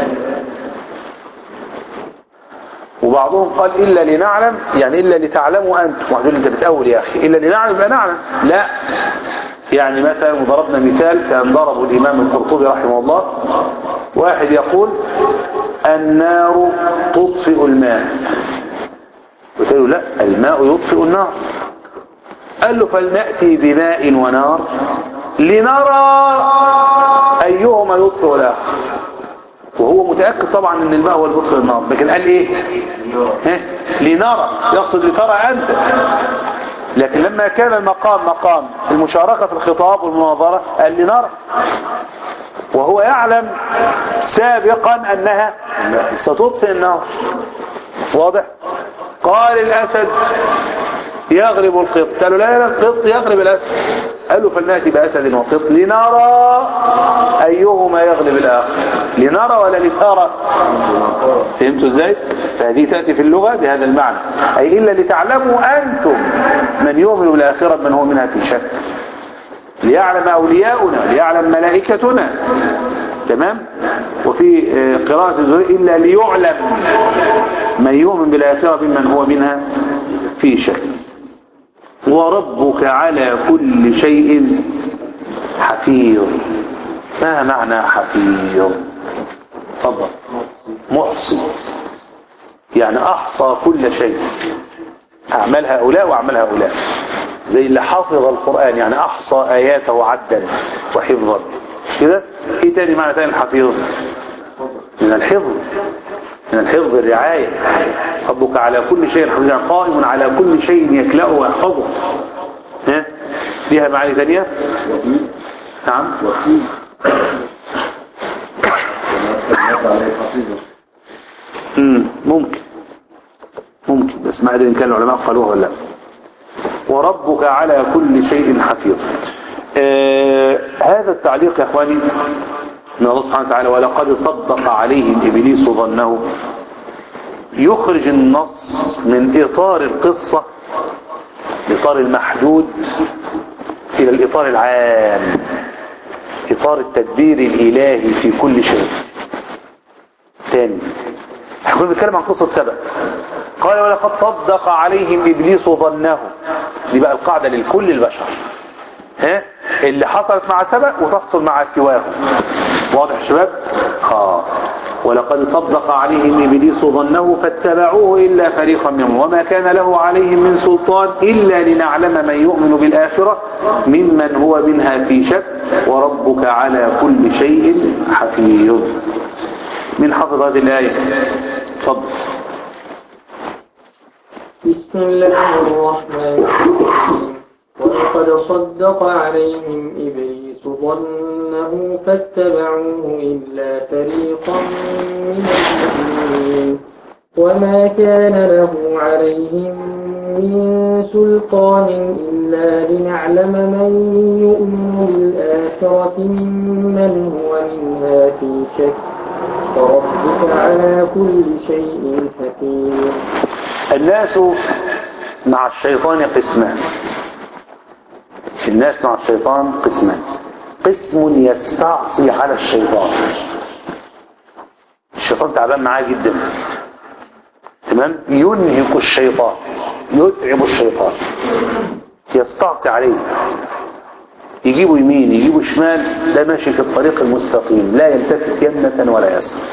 وبعضهم قال إلا لنعلم يعني إلا لتعلموا أنتم واحد يقول أنت بتأول يا أخي إلا لنعلم يبقى نعلم لا يعني مثلا ضربنا مثال كان ضربه الإمام القرطبي رحمه الله واحد يقول النار تطفئ الماء قلت له لا الماء يطفئ النار قال له فلنأتي بماء ونار لنرى أيهما يطفئ الآخر وهو متأكد طبعا ان الماء هو اللي بيطفئ النار لكن قال ايه ها؟ لنرى يقصد لترى انت لكن لما كان المقام مقام المشاركة في الخطاب والمناظرة قال لنرى وهو يعلم سابقا انها ستطفئ النار واضح قال الاسد يغلب القط قالوا لا لا القط يغلب الاسد قالوا فلنأتي بأسد وقط لنرى أيهما يغلب الآخر لنرى ولا لترى فهمتوا ازاي فهذه تأتي في اللغة بهذا المعنى أي إلا لتعلموا أنتم من يؤمن بالآخرة من هو منها في شك ليعلم أولياؤنا ليعلم ملائكتنا تمام وفي آه، قراءة الزهري إلا ليعلم من يؤمن بالآخرة ممن هو منها في شك وربك على كل شيء حفيظ ما معنى حفيظ تفضل محصي يعني احصى كل شيء اعمال هؤلاء واعمال هؤلاء زي اللي حافظ القرآن يعني احصى اياته عدا وحفظا مش كده ايه تاني معنى تاني الحفيظ من الحفظ من الحفظ الرعاية ربك على كل شيء حفيظ يعني قائم على كل شيء يكلأه ويحفظه ها ليها معاني ثانية نعم مم. ممكن ممكن بس ما ادري ان كان العلماء قالوها ولا لا وربك على كل شيء حفيظ آه هذا التعليق يا اخواني من الله سبحانه وتعالى ولقد صدق عليهم ابليس ظنه يخرج النص من اطار القصة الاطار المحدود الى الاطار العام اطار التدبير الالهي في كل شيء تاني احنا كنا بنتكلم عن قصة سبأ قال ولقد صدق عليهم ابليس ظنه دي بقى القاعدة لكل البشر ها اللي حصلت مع سبأ وتحصل مع سواه واضح يا شباب اه ولقد صدق عليهم ابليس ظنه فاتبعوه الا فريقا منهم وما كان له عليهم من سلطان الا لنعلم من يؤمن بالاخره ممن هو منها في شك وربك على كل شيء حفيظ من حفظ هذه الايه تفضل بسم الله الرحمن الرحيم ولقد صدق عليهم إبليس ظنه فاتبعوه إلا فريقا من المؤمنين وما كان له عليهم من سلطان إلا لنعلم من يؤمن بالآخرة ممن هو منها في شك وربك على كل شيء حكيم الناس مع الشيطان قسمان الناس مع الشيطان قسمان قسم يستعصي على الشيطان الشيطان تعبان معاه جدا تمام ينهك الشيطان يتعب الشيطان يستعصي عليه يجيبه يمين يجيبه شمال ده ماشي في الطريق المستقيم لا يلتفت يمنة ولا يسرا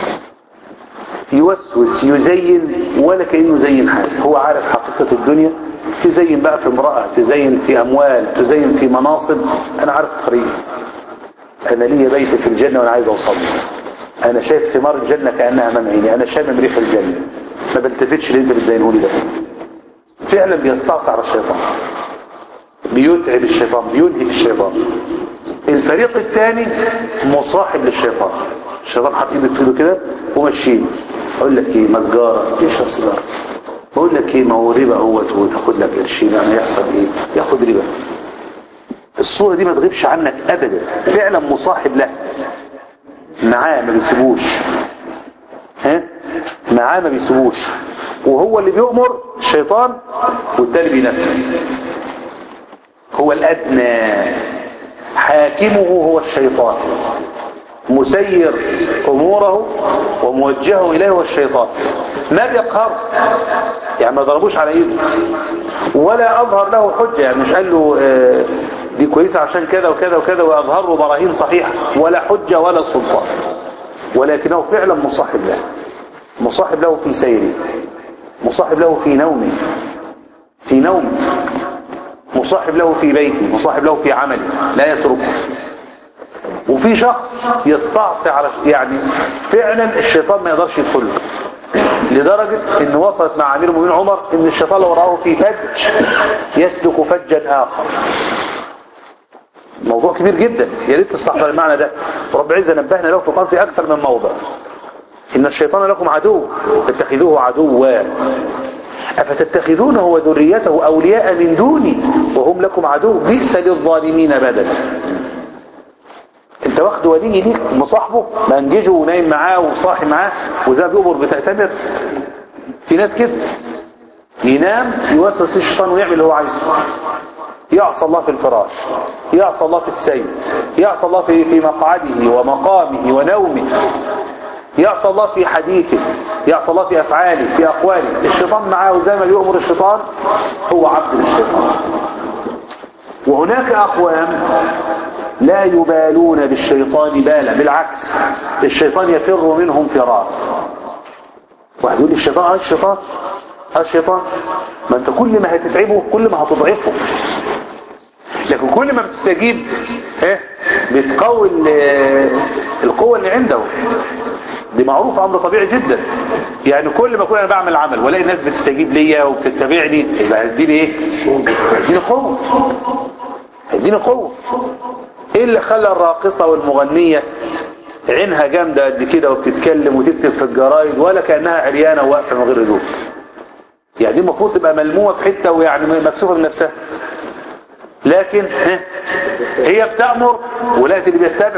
يوسوس يزين ولا كأنه زين حاجة هو عارف حقيقة الدنيا تزين بقى في امرأة تزين في أموال تزين في مناصب أنا عارف طريقي أنا لي بيت في الجنة وأنا عايز أوصل له. أنا شايف ثمار الجنة كأنها أمام عيني أنا شامم ريح الجنة ما بلتفتش اللي أنت بتزينه لي ده فعلا بيستعصي على الشيطان بيتعب الشيطان بينهك الشيطان الفريق الثاني مصاحب للشيطان الشيطان حاط ايده في ايده كده وماشيين اقول لك ايه مسجاره تشرب سيجاره بقول لك ايه ما هو ربا اهوت وتاخد لك قرشين يعني هيحصل ايه ياخد ربا الصوره دي ما تغيبش عنك ابدا فعلا مصاحب له معاه ما بيسيبوش ها معاه ما بيسيبوش وهو اللي بيؤمر الشيطان والتاني بينفذ هو الادنى حاكمه هو الشيطان مسير اموره وموجهه اليه هو الشيطان ما بيقهر يعني ما ضربوش على ايده ولا اظهر له حجة يعني مش قال له آه، دي كويسة عشان كذا وكذا وكذا واظهر له براهين صحيحة ولا حجة ولا سلطان ولكنه فعلا مصاحب له مصاحب له في سيره مصاحب له في نومه في نومه مصاحب له في بيته مصاحب له في عمله لا يتركه وفي شخص يستعصي على يعني فعلا الشيطان ما يقدرش يدخله لدرجة ان وصلت مع امير المؤمنين عمر ان الشيطان لو رآه في فج يسلك فجا اخر موضوع كبير جدا يا ريت تستحضر المعنى ده ورب العزة نبهنا له في القرآن في اكثر من موضع ان الشيطان لكم عدو فاتخذوه عدوا افتتخذونه وذريته اولياء من دوني وهم لكم عدو بئس للظالمين بدلا انت واخد ولي ليك مصاحبه منججه ونايم معاه وصاحي معاه وزي ما بيقبر بتأتمر في ناس كده ينام يوسوس الشيطان ويعمل اللي هو عايزه يعصى الله في الفراش يعصى الله في السيف يعصى الله في في مقعده ومقامه ونومه يعصى الله في حديثه يعصى الله في أفعاله في أقواله الشيطان معاه وزي ما بيؤمر الشيطان هو عبد للشيطان وهناك أقوام لا يبالون بالشيطان بالا بالعكس الشيطان يفر منهم فرار واحد يقول لي الشيطان اه الشيطان اه الشيطان ما انت كل ما هتتعبه كل ما هتضعفه لكن كل ما بتستجيب ايه بتقوي القوة اللي عنده دي معروف امر طبيعي جدا يعني كل ما اكون انا بعمل عمل والاقي الناس بتستجيب ليا وبتتبعني يبقى هتديني ايه هتديني قوه هتديني قوه ايه اللي خلى الراقصه والمغنيه عينها جامده قد كده وبتتكلم وتكتب في الجرايد ولا كانها عريانه واقفه من غير هدوء يعني دي المفروض تبقى ملمومه في حته ويعني مكسوفه من نفسها لكن هي بتأمر ولقت اللي بيتبع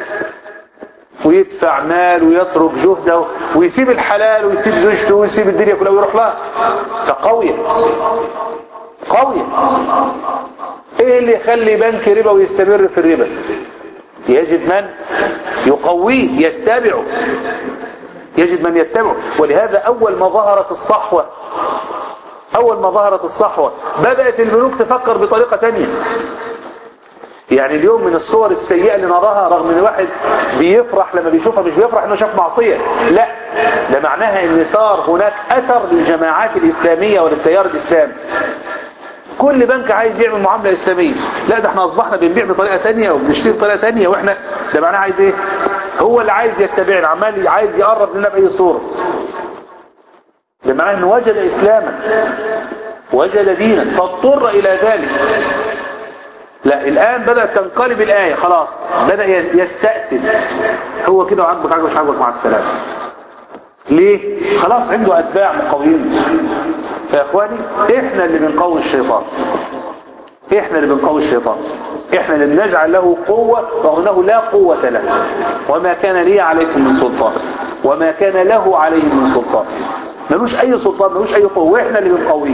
ويدفع مال ويترك جهده ويسيب الحلال ويسيب زوجته ويسيب الدنيا كلها ويروح لها فقويت قويت ايه اللي يخلي بنك ربا ويستمر في الربا يجد من يقويه يتبعه يجد من يتبعه ولهذا اول ما ظهرت الصحوة اول ما ظهرت الصحوة بدأت البنوك تفكر بطريقة تانية يعني اليوم من الصور السيئة اللي نراها رغم ان الواحد بيفرح لما بيشوفها مش بيفرح انه شاف معصية لا ده معناها ان صار هناك اثر للجماعات الاسلامية وللتيار الاسلامي كل بنك عايز يعمل معاملة اسلامية لا ده احنا اصبحنا بنبيع بطريقة تانية وبنشتري بطريقة تانية واحنا ده معناها عايز ايه هو اللي عايز يتبعنا عمال عايز يقرب لنا باي صورة ده معناه انه وجد اسلاما وجد دينا فاضطر الى ذلك لا الآن بدأت تنقلب الآية خلاص بدأ يستأسد هو كده وعجبك عجبك مش عجبك مع السلامة ليه خلاص عنده أتباع مقويين فيا إخواني إحنا اللي بنقوي الشيطان إحنا اللي بنقوي الشيطان إحنا اللي بنجعل له قوة رغم أنه لا قوة له وما كان لي عليكم من سلطان وما كان له عليهم من سلطان ملوش أي سلطان ملوش أي قوة وإحنا اللي بنقويه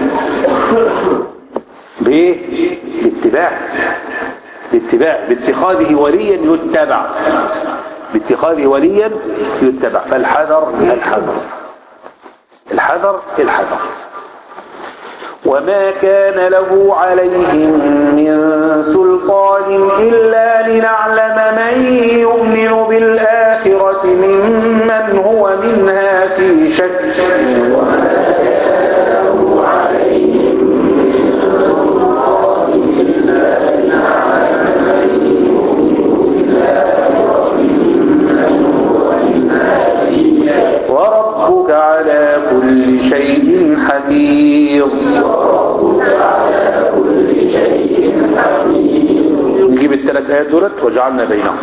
بايه باتباع باتباع باتخاذه وليا يتبع باتخاذه وليا يتبع فالحذر الحذر الحذر الحذر وما كان له عليهم من سلطان إلا لنعلم من يؤمن بالآخرة ممن هو منها في شك وربك على كل شيء حفيظ نجيب الثلاث آيات دولت وجعلنا بينهم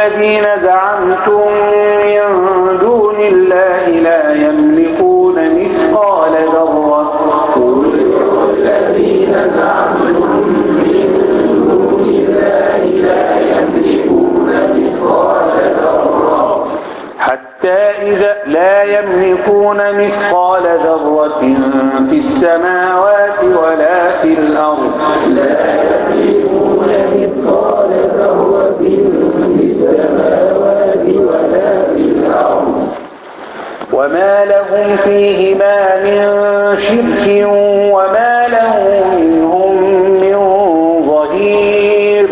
الذين زعمتم من دون الله لا يملكون مثقال ذرة الذين زعمتم من دون الله لا يملكون مثقال ذرة حتى إذا لا يملكون مثقال ذرة في السماوات ولا في الأرض لا يملكون مثقال ذرة في السماوات ولا في الأرض وما لهم فيهما من شرك وما له منهم من ظهير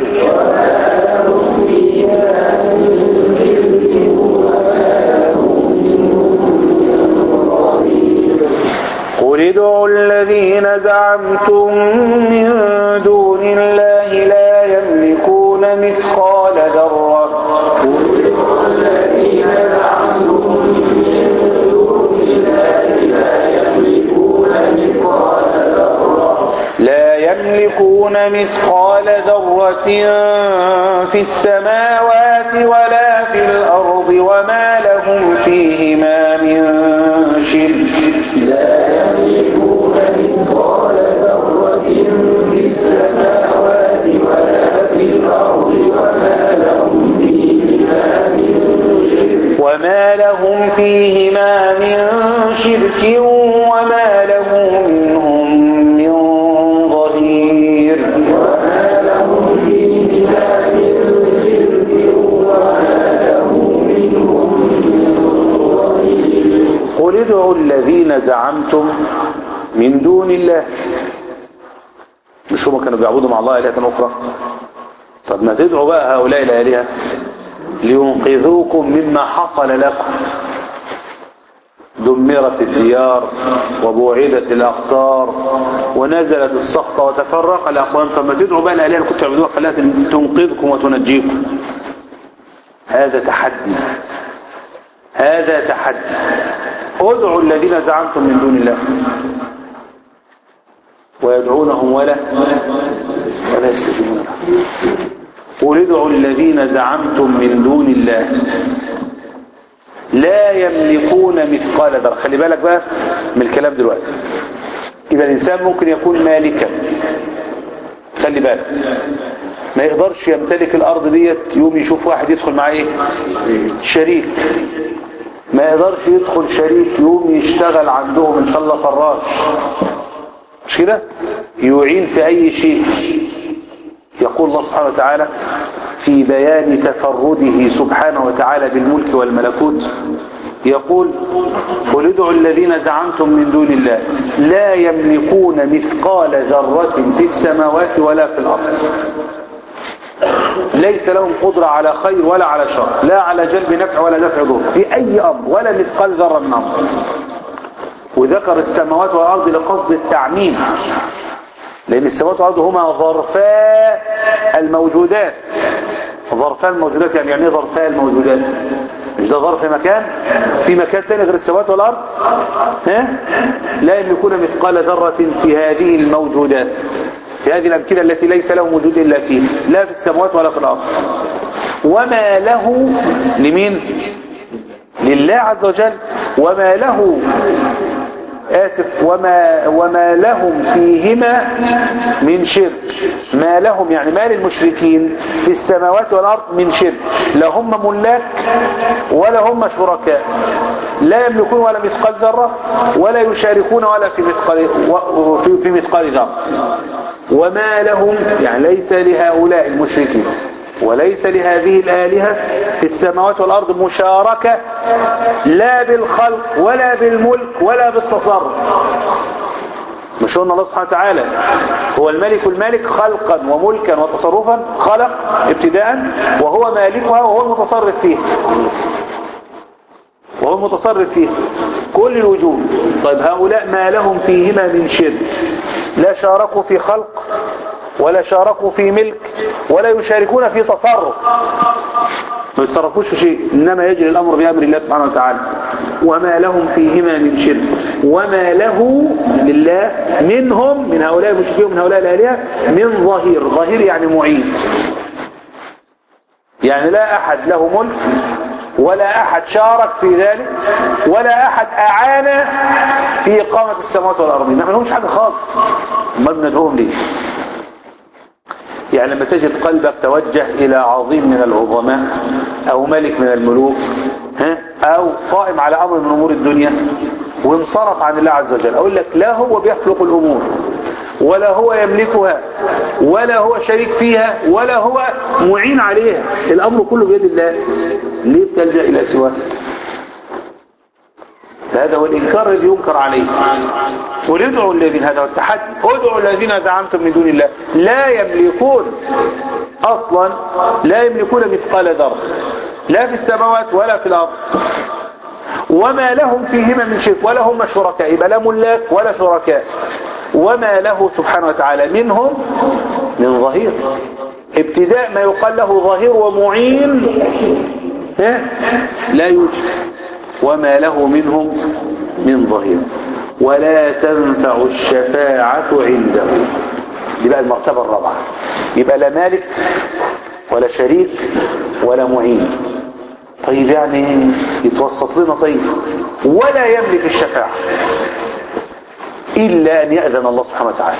قل ادعوا الذين زعمتم من دون الله لا يملكون مثقال ذرة الذين زعمتم من دون الله لا يملكون مثقال ذرة لا يملكون مثقال ذرة في السماوات ولا في الأرض وما لهم فيهما من شرك لا يملكون مثقال ذرة في السماوات ولا في الأرض وما لهم فيهما من شرك وما لهم فيهما من شرك وما له منهم من ظهير وما لهم فيهما من شرك وما له منهم من ظهير قل ادعوا الذين زعمتم من دون الله مش هم كانوا بيعبدوا مع الله آلهة أخرى طب ما تدعوا بقى هؤلاء الآلهة لينقذوكم مما حصل لكم دمرت الديار وبوعدت الأقطار ونزلت السخطة وتفرق الأقوام طب ما تدعوا بقى الآلهة اللي كنتوا تعبدوها خلاها تنقذكم وتنجيكم هذا تحدي هذا تحدي ادعوا الذين زعمتم من دون الله ويدعونهم ولا ولا يستجيبون لهم قل ادعوا الذين زعمتم من دون الله لا يملكون مثقال ذرة خلي بالك بقى من الكلام دلوقتي إذا الإنسان ممكن يكون مالكا خلي بالك ما يقدرش يمتلك الأرض ديت يوم يشوف واحد يدخل معاه ايه شريك ما يقدرش يدخل شريك يوم يشتغل عندهم ان شاء الله فراش مش كده يعين في اي شيء يقول الله سبحانه وتعالى في بيان تفرده سبحانه وتعالى بالملك والملكوت يقول قل ادعوا الذين زعمتم من دون الله لا يملكون مثقال ذرة في السماوات ولا في الأرض ليس لهم قدرة على خير ولا على شر لا على جلب نفع ولا دفع ضر في أي أمر ولا مثقال ذرة من أمر وذكر السماوات والأرض لقصد التعميم لأن السماوات والأرض هما ظرفا الموجودات ظرفا الموجودات يعني يعني ايه ظرفا الموجودات مش ده ظرف مكان في مكان تاني غير السماوات والأرض ها؟ لا يملكون مثقال ذرة في هذه الموجودات في هذه الأمكنة التي ليس لهم وجود إلا فيه لا في السماوات ولا في الأرض وما له لمين لله عز وجل وما له آسف وما, وما لهم فيهما من شرك ما لهم يعني ما للمشركين في السماوات والأرض من شرك لا هم ملاك ولا هم شركاء لا يملكون ولا مثقال ذرة ولا يشاركون ولا في مثقال, في, في مثقال ذرة وما لهم يعني ليس لهؤلاء المشركين وليس لهذه الآلهة في السماوات والأرض مشاركة لا بالخلق ولا بالملك ولا بالتصرف مش قلنا الله سبحانه وتعالى هو الملك الملك خلقا وملكا وتصرفا خلق ابتداء وهو مالكها وهو المتصرف فيها وهو المتصرف فيها كل الوجود طيب هؤلاء ما لهم فيهما من شرك لا شاركوا في خلق ولا شاركوا في ملك ولا يشاركون في تصرف ما يتصرفوش في شيء إنما يجري الأمر بأمر الله سبحانه وتعالى وما لهم فيهما من شرك وما له لله منهم من هؤلاء المشركين ومن هؤلاء الآلهة من ظهير ظهير يعني معين يعني لا أحد له ملك ولا أحد شارك في ذلك ولا أحد أعان في إقامة السماوات والأرض ما لهمش حاجة خالص ما بندعوهم ليه يعني لما تجد قلبك توجه إلى عظيم من العظماء أو ملك من الملوك ها أو قائم على أمر من أمور الدنيا وانصرف عن الله عز وجل أقول لك لا هو بيخلق الأمور ولا هو يملكها ولا هو شريك فيها ولا هو معين عليها الأمر كله بيد الله ليه بتلجأ إلى سواه هذا هو الإنكار الذي ينكر عليه قل ادعوا الذين هذا هو التحدي ادعوا الذين زعمتم من دون الله لا يملكون أصلا لا يملكون مثقال ذرة لا في السماوات ولا في الأرض وما لهم فيهما من شرك ولا هم شركاء يبقى لا ملاك ولا شركاء وما له سبحانه وتعالى منهم من ظهير ابتداء ما يقال له ظهير ومعين ها؟ لا يوجد وما له منهم من ظهير ولا تنفع الشفاعة عنده دي بقى المرتبة الرابعة يبقى لا مالك ولا شريك ولا معين طيب يعني يتوسط لنا طيب ولا يملك الشفاعة إلا أن يأذن الله سبحانه وتعالى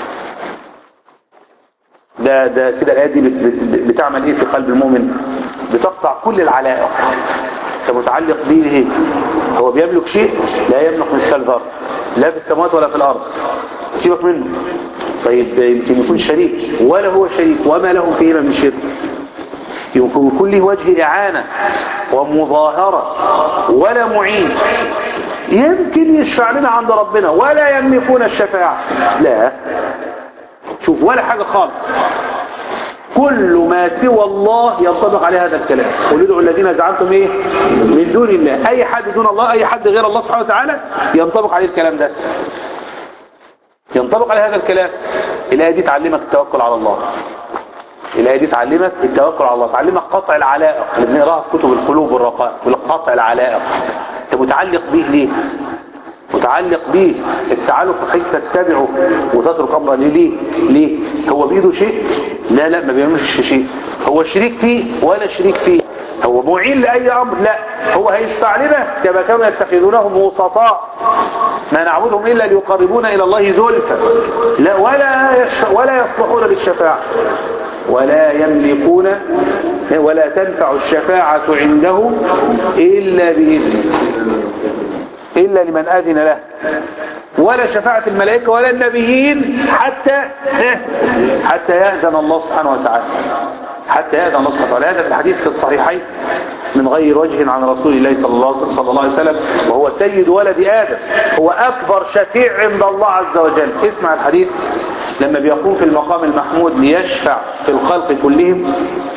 ده ده كده الآية دي بت- بت- بتعمل إيه في قلب المؤمن بتقطع كل العلائق انت متعلق به ايه هو بيملك شيء لا يملك مثقال ذره لا في السماوات ولا في الارض سيبك منه طيب يمكن يكون شريك ولا هو شريك وما له فيهما من شرك يمكن يكون له وجه إعانة ومظاهرة ولا معين يمكن يشفع لنا عند ربنا ولا يملكون الشفاعة لا شوف ولا حاجة خالص كل ما سوى الله ينطبق عليه هذا الكلام قل ادعوا الذين زعمتم ايه من دون الله اي حد دون الله اي حد غير الله سبحانه وتعالى ينطبق عليه الكلام ده ينطبق عليه هذا الكلام الايه دي تعلمك التوكل على الله الايه دي تعلمك التوكل على الله تعلمك قطع العلائق اللي بنقراها في كتب القلوب والرقائق قطع العلائق انت متعلق به ليه متعلق به التعلق بحيث تتبعه وتترك امره ليه ليه ليه هو بايده شيء لا لا ما بيعملش شيء هو شريك فيه ولا شريك فيه هو معين لاي امر لا هو هيشفع لنا كما كانوا يتخذونهم وسطاء ما نعبدهم الا ليقربونا الى الله زلفى لا ولا يشفع ولا يصلحون للشفاعه ولا يملكون ولا تنفع الشفاعة عنده إلا بإذنه إلا لمن أذن له ولا شفاعة الملائكة ولا النبيين حتى حتى يأذن الله سبحانه وتعالى حتى يأذن الله سبحانه وتعالى هذا في الحديث في الصحيحين من غير وجه عن رسول الله صلى الله, صلى الله عليه وسلم وهو سيد ولد آدم هو أكبر شفيع عند الله عز وجل اسمع الحديث لما بيقوم في المقام المحمود ليشفع في الخلق كلهم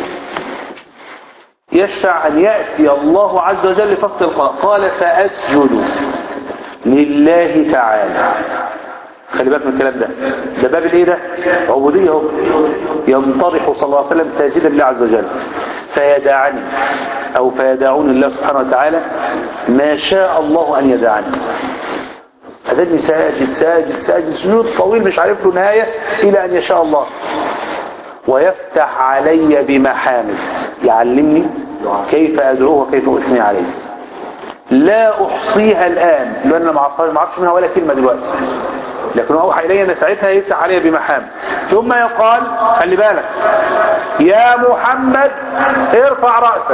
يشفع أن يأتي الله عز وجل لفصل القضاء قال فأسجد لله تعالى خلي بالك من الكلام ده ده باب الايه ده عبودية اهو ينطرح صلى الله عليه وسلم ساجدا لله عز وجل فيدعني او فيدعون الله سبحانه وتعالى ما شاء الله ان يدعني أذني ساجد ساجد ساجد سجود طويل مش عارف له نهاية إلى أن يشاء الله ويفتح علي بمحامد يعلمني كيف أدعوه وكيف أثني عليه لا أحصيها الآن لأن ما أعرفش منها ولا كلمة دلوقتي لكن هو أوحى إلي أن ساعتها يفتح علي بمحامد ثم يقال خلي بالك يا محمد ارفع رأسك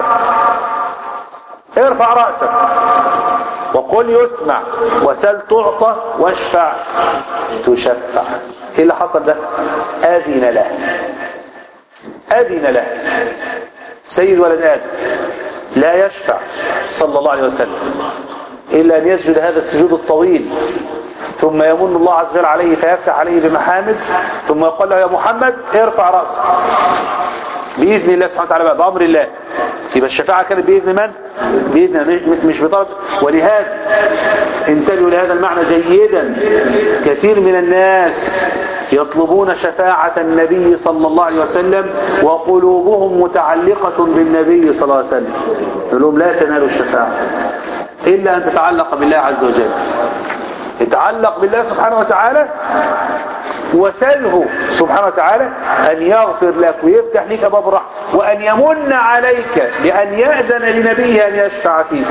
ارفع رأسك وقل يسمع وسل تعطى واشفع تشفع ايه اللي حصل ده اذن له اذن له سيد ولد ادم لا يشفع صلى الله عليه وسلم الا ان يسجد هذا السجود الطويل ثم يمن الله عز وجل عليه فيفتح عليه بمحامد ثم يقول له يا محمد ارفع رأسك بإذن الله سبحانه وتعالى بقى بأمر الله يبقى الشفاعة كانت بإذن من؟ بإذن مش بطلب ولهذا انتبهوا لهذا المعنى جيدا كثير من الناس يطلبون شفاعة النبي صلى الله عليه وسلم وقلوبهم متعلقة بالنبي صلى الله عليه وسلم يقول لهم لا تنالوا الشفاعة إلا أن تتعلق بالله عز وجل اتعلق بالله سبحانه وتعالى وسله سبحانه وتعالى أن يغفر لك ويفتح لك باب الرحمة وأن يمن عليك بأن يأذن لنبيه أن يشفع فيك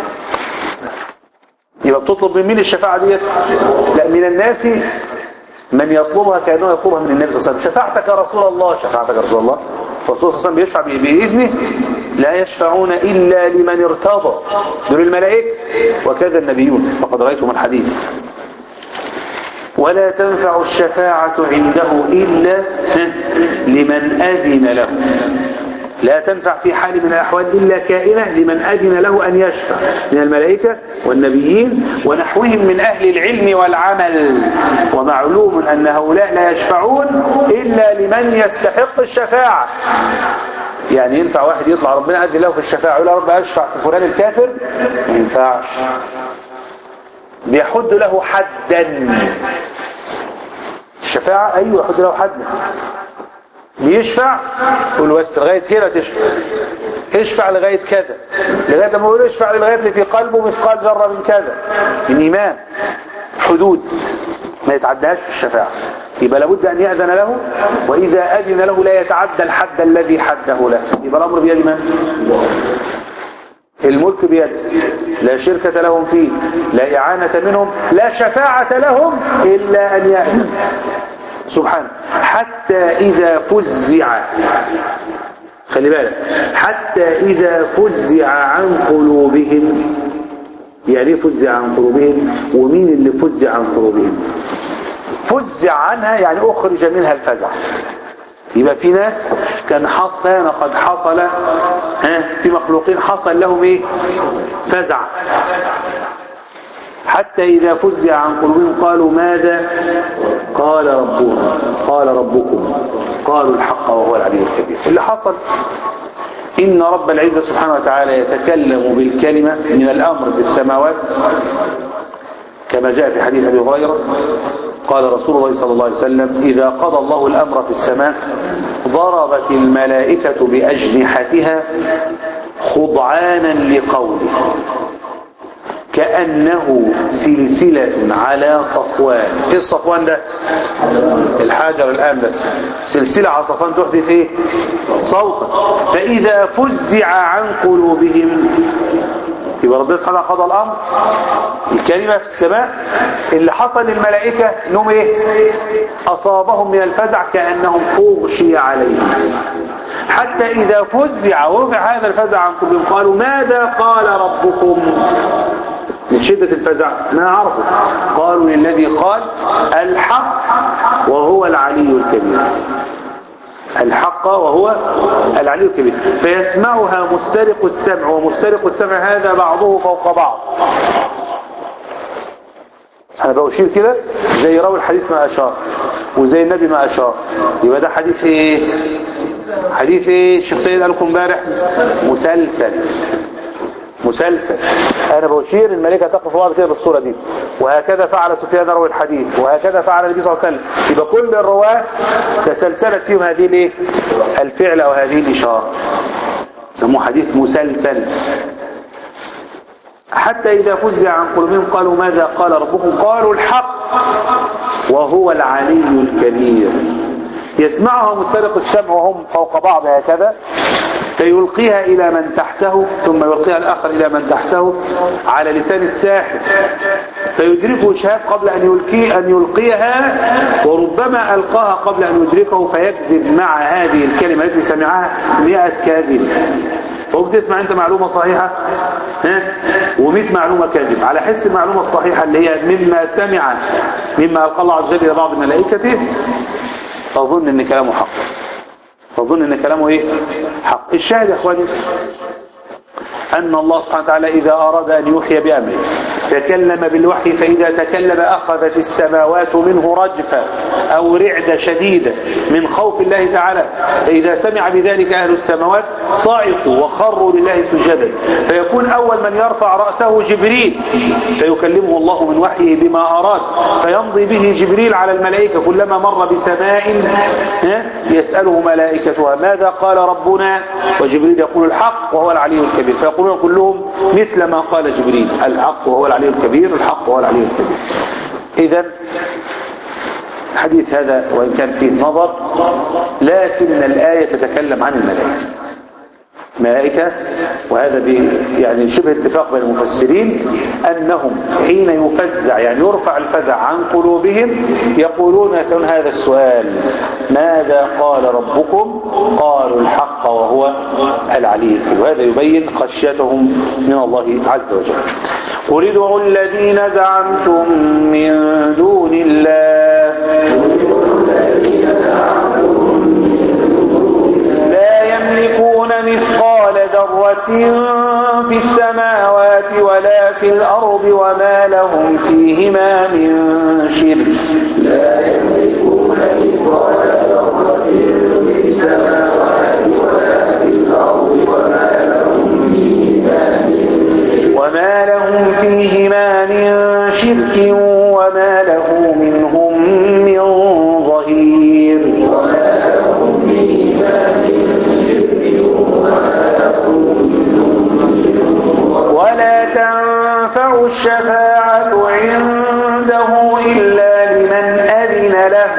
يبقى بتطلب من مين الشفاعة ديت لا من الناس من يطلبها كأنه يطلبها من النبي صلى الله عليه وسلم شفاعتك يا رسول الله شفاعتك يا رسول الله الرسول صلى الله عليه وسلم بيشفع بإذنه لا يشفعون إلا لمن ارتضى دول الملائكة وكذا النبيون فقد رأيتم الحديث ولا تنفع الشفاعة عنده إلا لمن أذن له لا تنفع في حال من الأحوال إلا كائنة لمن أذن له أن يشفع من الملائكة والنبيين ونحوهم من أهل العلم والعمل ومعلوم أن هؤلاء لا يشفعون إلا لمن يستحق الشفاعة يعني ينفع واحد يطلع ربنا أذن له في الشفاعة يقول يا رب أشفع في فلان الكافر ما ينفعش بيحد له حدا الشفاعة أيوة يحد له حدا بيشفع يقول بس لغاية كده تشفع اشفع لغاية كذا لغاية ما يقول اشفع لغاية اللي في قلبه مثقال ذرة من كذا من إيمان حدود ما يتعداش في الشفاعة يبقى لابد أن يأذن له وإذا أذن له لا يتعدى الحد الذي حده له يبقى الأمر بيد من؟ الملك بيده لا شركة لهم فيه لا إعانة منهم لا شفاعة لهم إلا أن يأذن سبحانه حتى إذا فزع خلي بالك حتى إذا فزع عن قلوبهم يعني ايه فزع عن قلوبهم ومين اللي فزع عن قلوبهم فزع عنها يعني أخرج منها الفزع يبقى في ناس كان حصل كان قد حصل ها في مخلوقين حصل لهم ايه فزع حتى إذا فزع عن قلوبهم قالوا ماذا قال ربنا قال ربكم قالوا الحق وهو العلي الكبير اللي حصل إن رب العزة سبحانه وتعالى يتكلم بالكلمة من الأمر في السماوات كما جاء في حديث أبي هريرة قال رسول الله صلى الله عليه وسلم إذا قضى الله الأمر في السماء ضربت الملائكة بأجنحتها خضعانا لقوله كأنه سلسلة على صفوان ايه الصفوان ده الحجر الآن بس سلسلة على صفوان تحدث ايه صوتا فإذا فزع عن قلوبهم يبقى ربنا سبحانه قضى الأمر الكلمة في السماء اللي حصل للملائكة انهم ايه أصابهم من الفزع كأنهم أغشي عليهم حتى إذا فزع ورفع هذا الفزع عن قلوبهم قالوا ماذا قال ربكم من شدة الفزع ما عرفوا قالوا للذي قال الحق وهو العلي الكبير الحق وهو العلي الكبير فيسمعها مسترق السمع ومسترق السمع هذا بعضه فوق بعض انا بأشير كده زي راوي الحديث ما اشار وزي النبي ما اشار يبقى ده حديث ايه حديث ايه الشيخ سيد قال لكم امبارح مسلسل مسلسل انا بشير الملائكه تقف بعض كده بالصوره دي وهكذا فعل سفيان روي الحديث وهكذا فعل النبي صلى الله عليه وسلم يبقى كل الرواه تسلسلت فيهم هذه الايه الفعل او هذه الاشاره سموه حديث مسلسل حتى إذا فزع عن قلوبهم قالوا ماذا قال ربكم قالوا الحق وهو العلي الكبير يسمعها مسترق السمع وهم فوق بعض هكذا فيلقيها إلى من تحته ثم يلقيها الآخر إلى من تحته على لسان الساحر فيدركه شهاب قبل أن يلقي أن يلقيها وربما ألقاها قبل أن يدركه فيكذب مع هذه الكلمة التي سمعها مئة كاذب وبتسمع انت معلومة صحيحة ها و100 معلومة كاذب على حس المعلومة الصحيحة اللي هي مما سمع مما ألقى الله عز وجل إلى بعض ملائكته تظن ان كلامه حق تظن ان كلامه ايه حق الشاهد يا اخواني ان الله سبحانه وتعالى اذا اراد ان يوحي بامره تكلم بالوحي فاذا تكلم اخذت السماوات منه رجفة او رعدة شديدة من خوف الله تعالى فاذا سمع بذلك اهل السماوات صعقوا وخروا لله سجدا فيكون اول من يرفع رأسه جبريل فيكلمه الله من وحيه بما اراد فيمضي به جبريل على الملائكة كلما مر بسماء يسأله ملائكتها ماذا قال ربنا وجبريل يقول الحق وهو العلي الكبير فيقولون كلهم مثل ما قال جبريل الحق وهو العلي الكبير الحق وهو العلي الكبير اذا الحديث هذا وإن كان فيه نظر لكن الآية تتكلم عن الملائكة ملائكة وهذا بي يعني شبه اتفاق بين المفسرين أنهم حين يفزع يعني يرفع الفزع عن قلوبهم يقولون يسألون هذا السؤال ماذا قال ربكم قالوا الحق وهو العلي الكبير. وهذا يبين خشيتهم من الله عز وجل قل ادعوا الذين زعمتم من دون الله لا يملكون مثقال ذرة في السماوات ولا في الأرض وما لهم فيهما من شرك لا يملكون مثقال ذرة في السماوات ولا في الأرض وما لهم فيهما من وما لهم فيهما من شرك وما له منهم من ظهير وما لهم فيهما من شرك وما لهم ولا تنفع الشفاعة عنده إلا لمن أذن له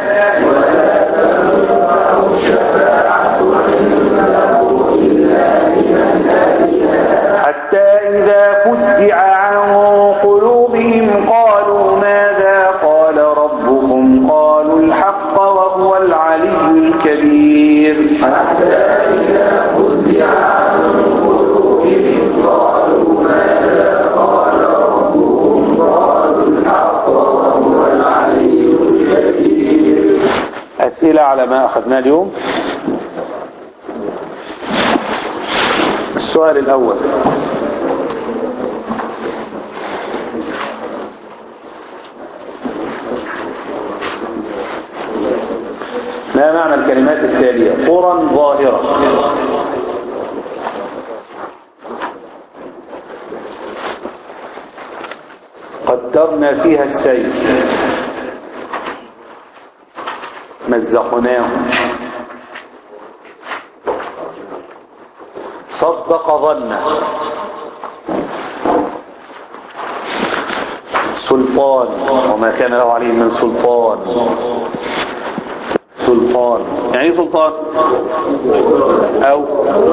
حتى إذا فزع عن قلوبهم قالوا ماذا قال ربكم قالوا الحق وهو العلي الكبير حتى إذا فزع عن قلوبهم قالوا ماذا قال ربهم قالوا الحق وهو العلي الكبير أسئلة على ما أخذناه اليوم السؤال الأول ما معنى الكلمات التالية قرى ظاهرة قدرنا فيها السيف مزقناهم صدق ظنه سلطان وما كان له عليه من سلطان سلطان يعني ايه سلطان او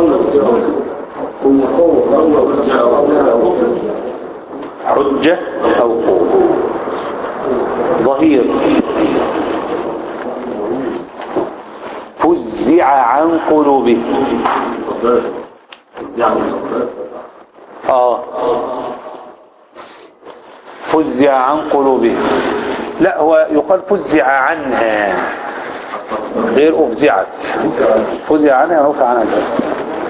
حجة او قوة ظهير فزع عن قلوبه اه فزع عن قلوبه لا هو يقال فزع عنها غير افزعت فزع عنها رفع عنها الجسد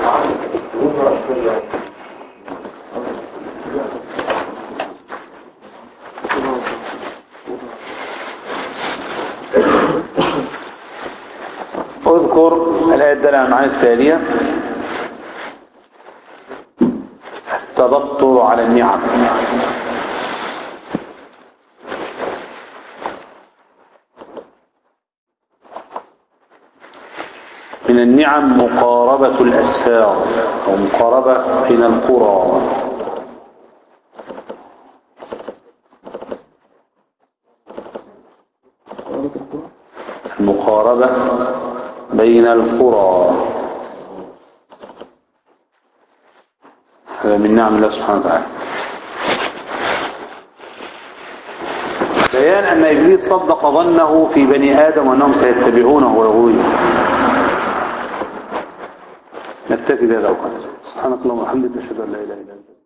اذكر الآية الدالة على المعاني التالية التبطر على النعم من النعم مقاربة الأسفار أو مقاربة بين القرى المقاربة بين القرى هذا من نعم الله سبحانه وتعالى بيان أن إبليس صدق ظنه في بني آدم وأنهم سيتبعونه ويغويه نكتفي بهذا القدر سبحانك اللهم وبحمدك نشهد أن لا إله إلا أنت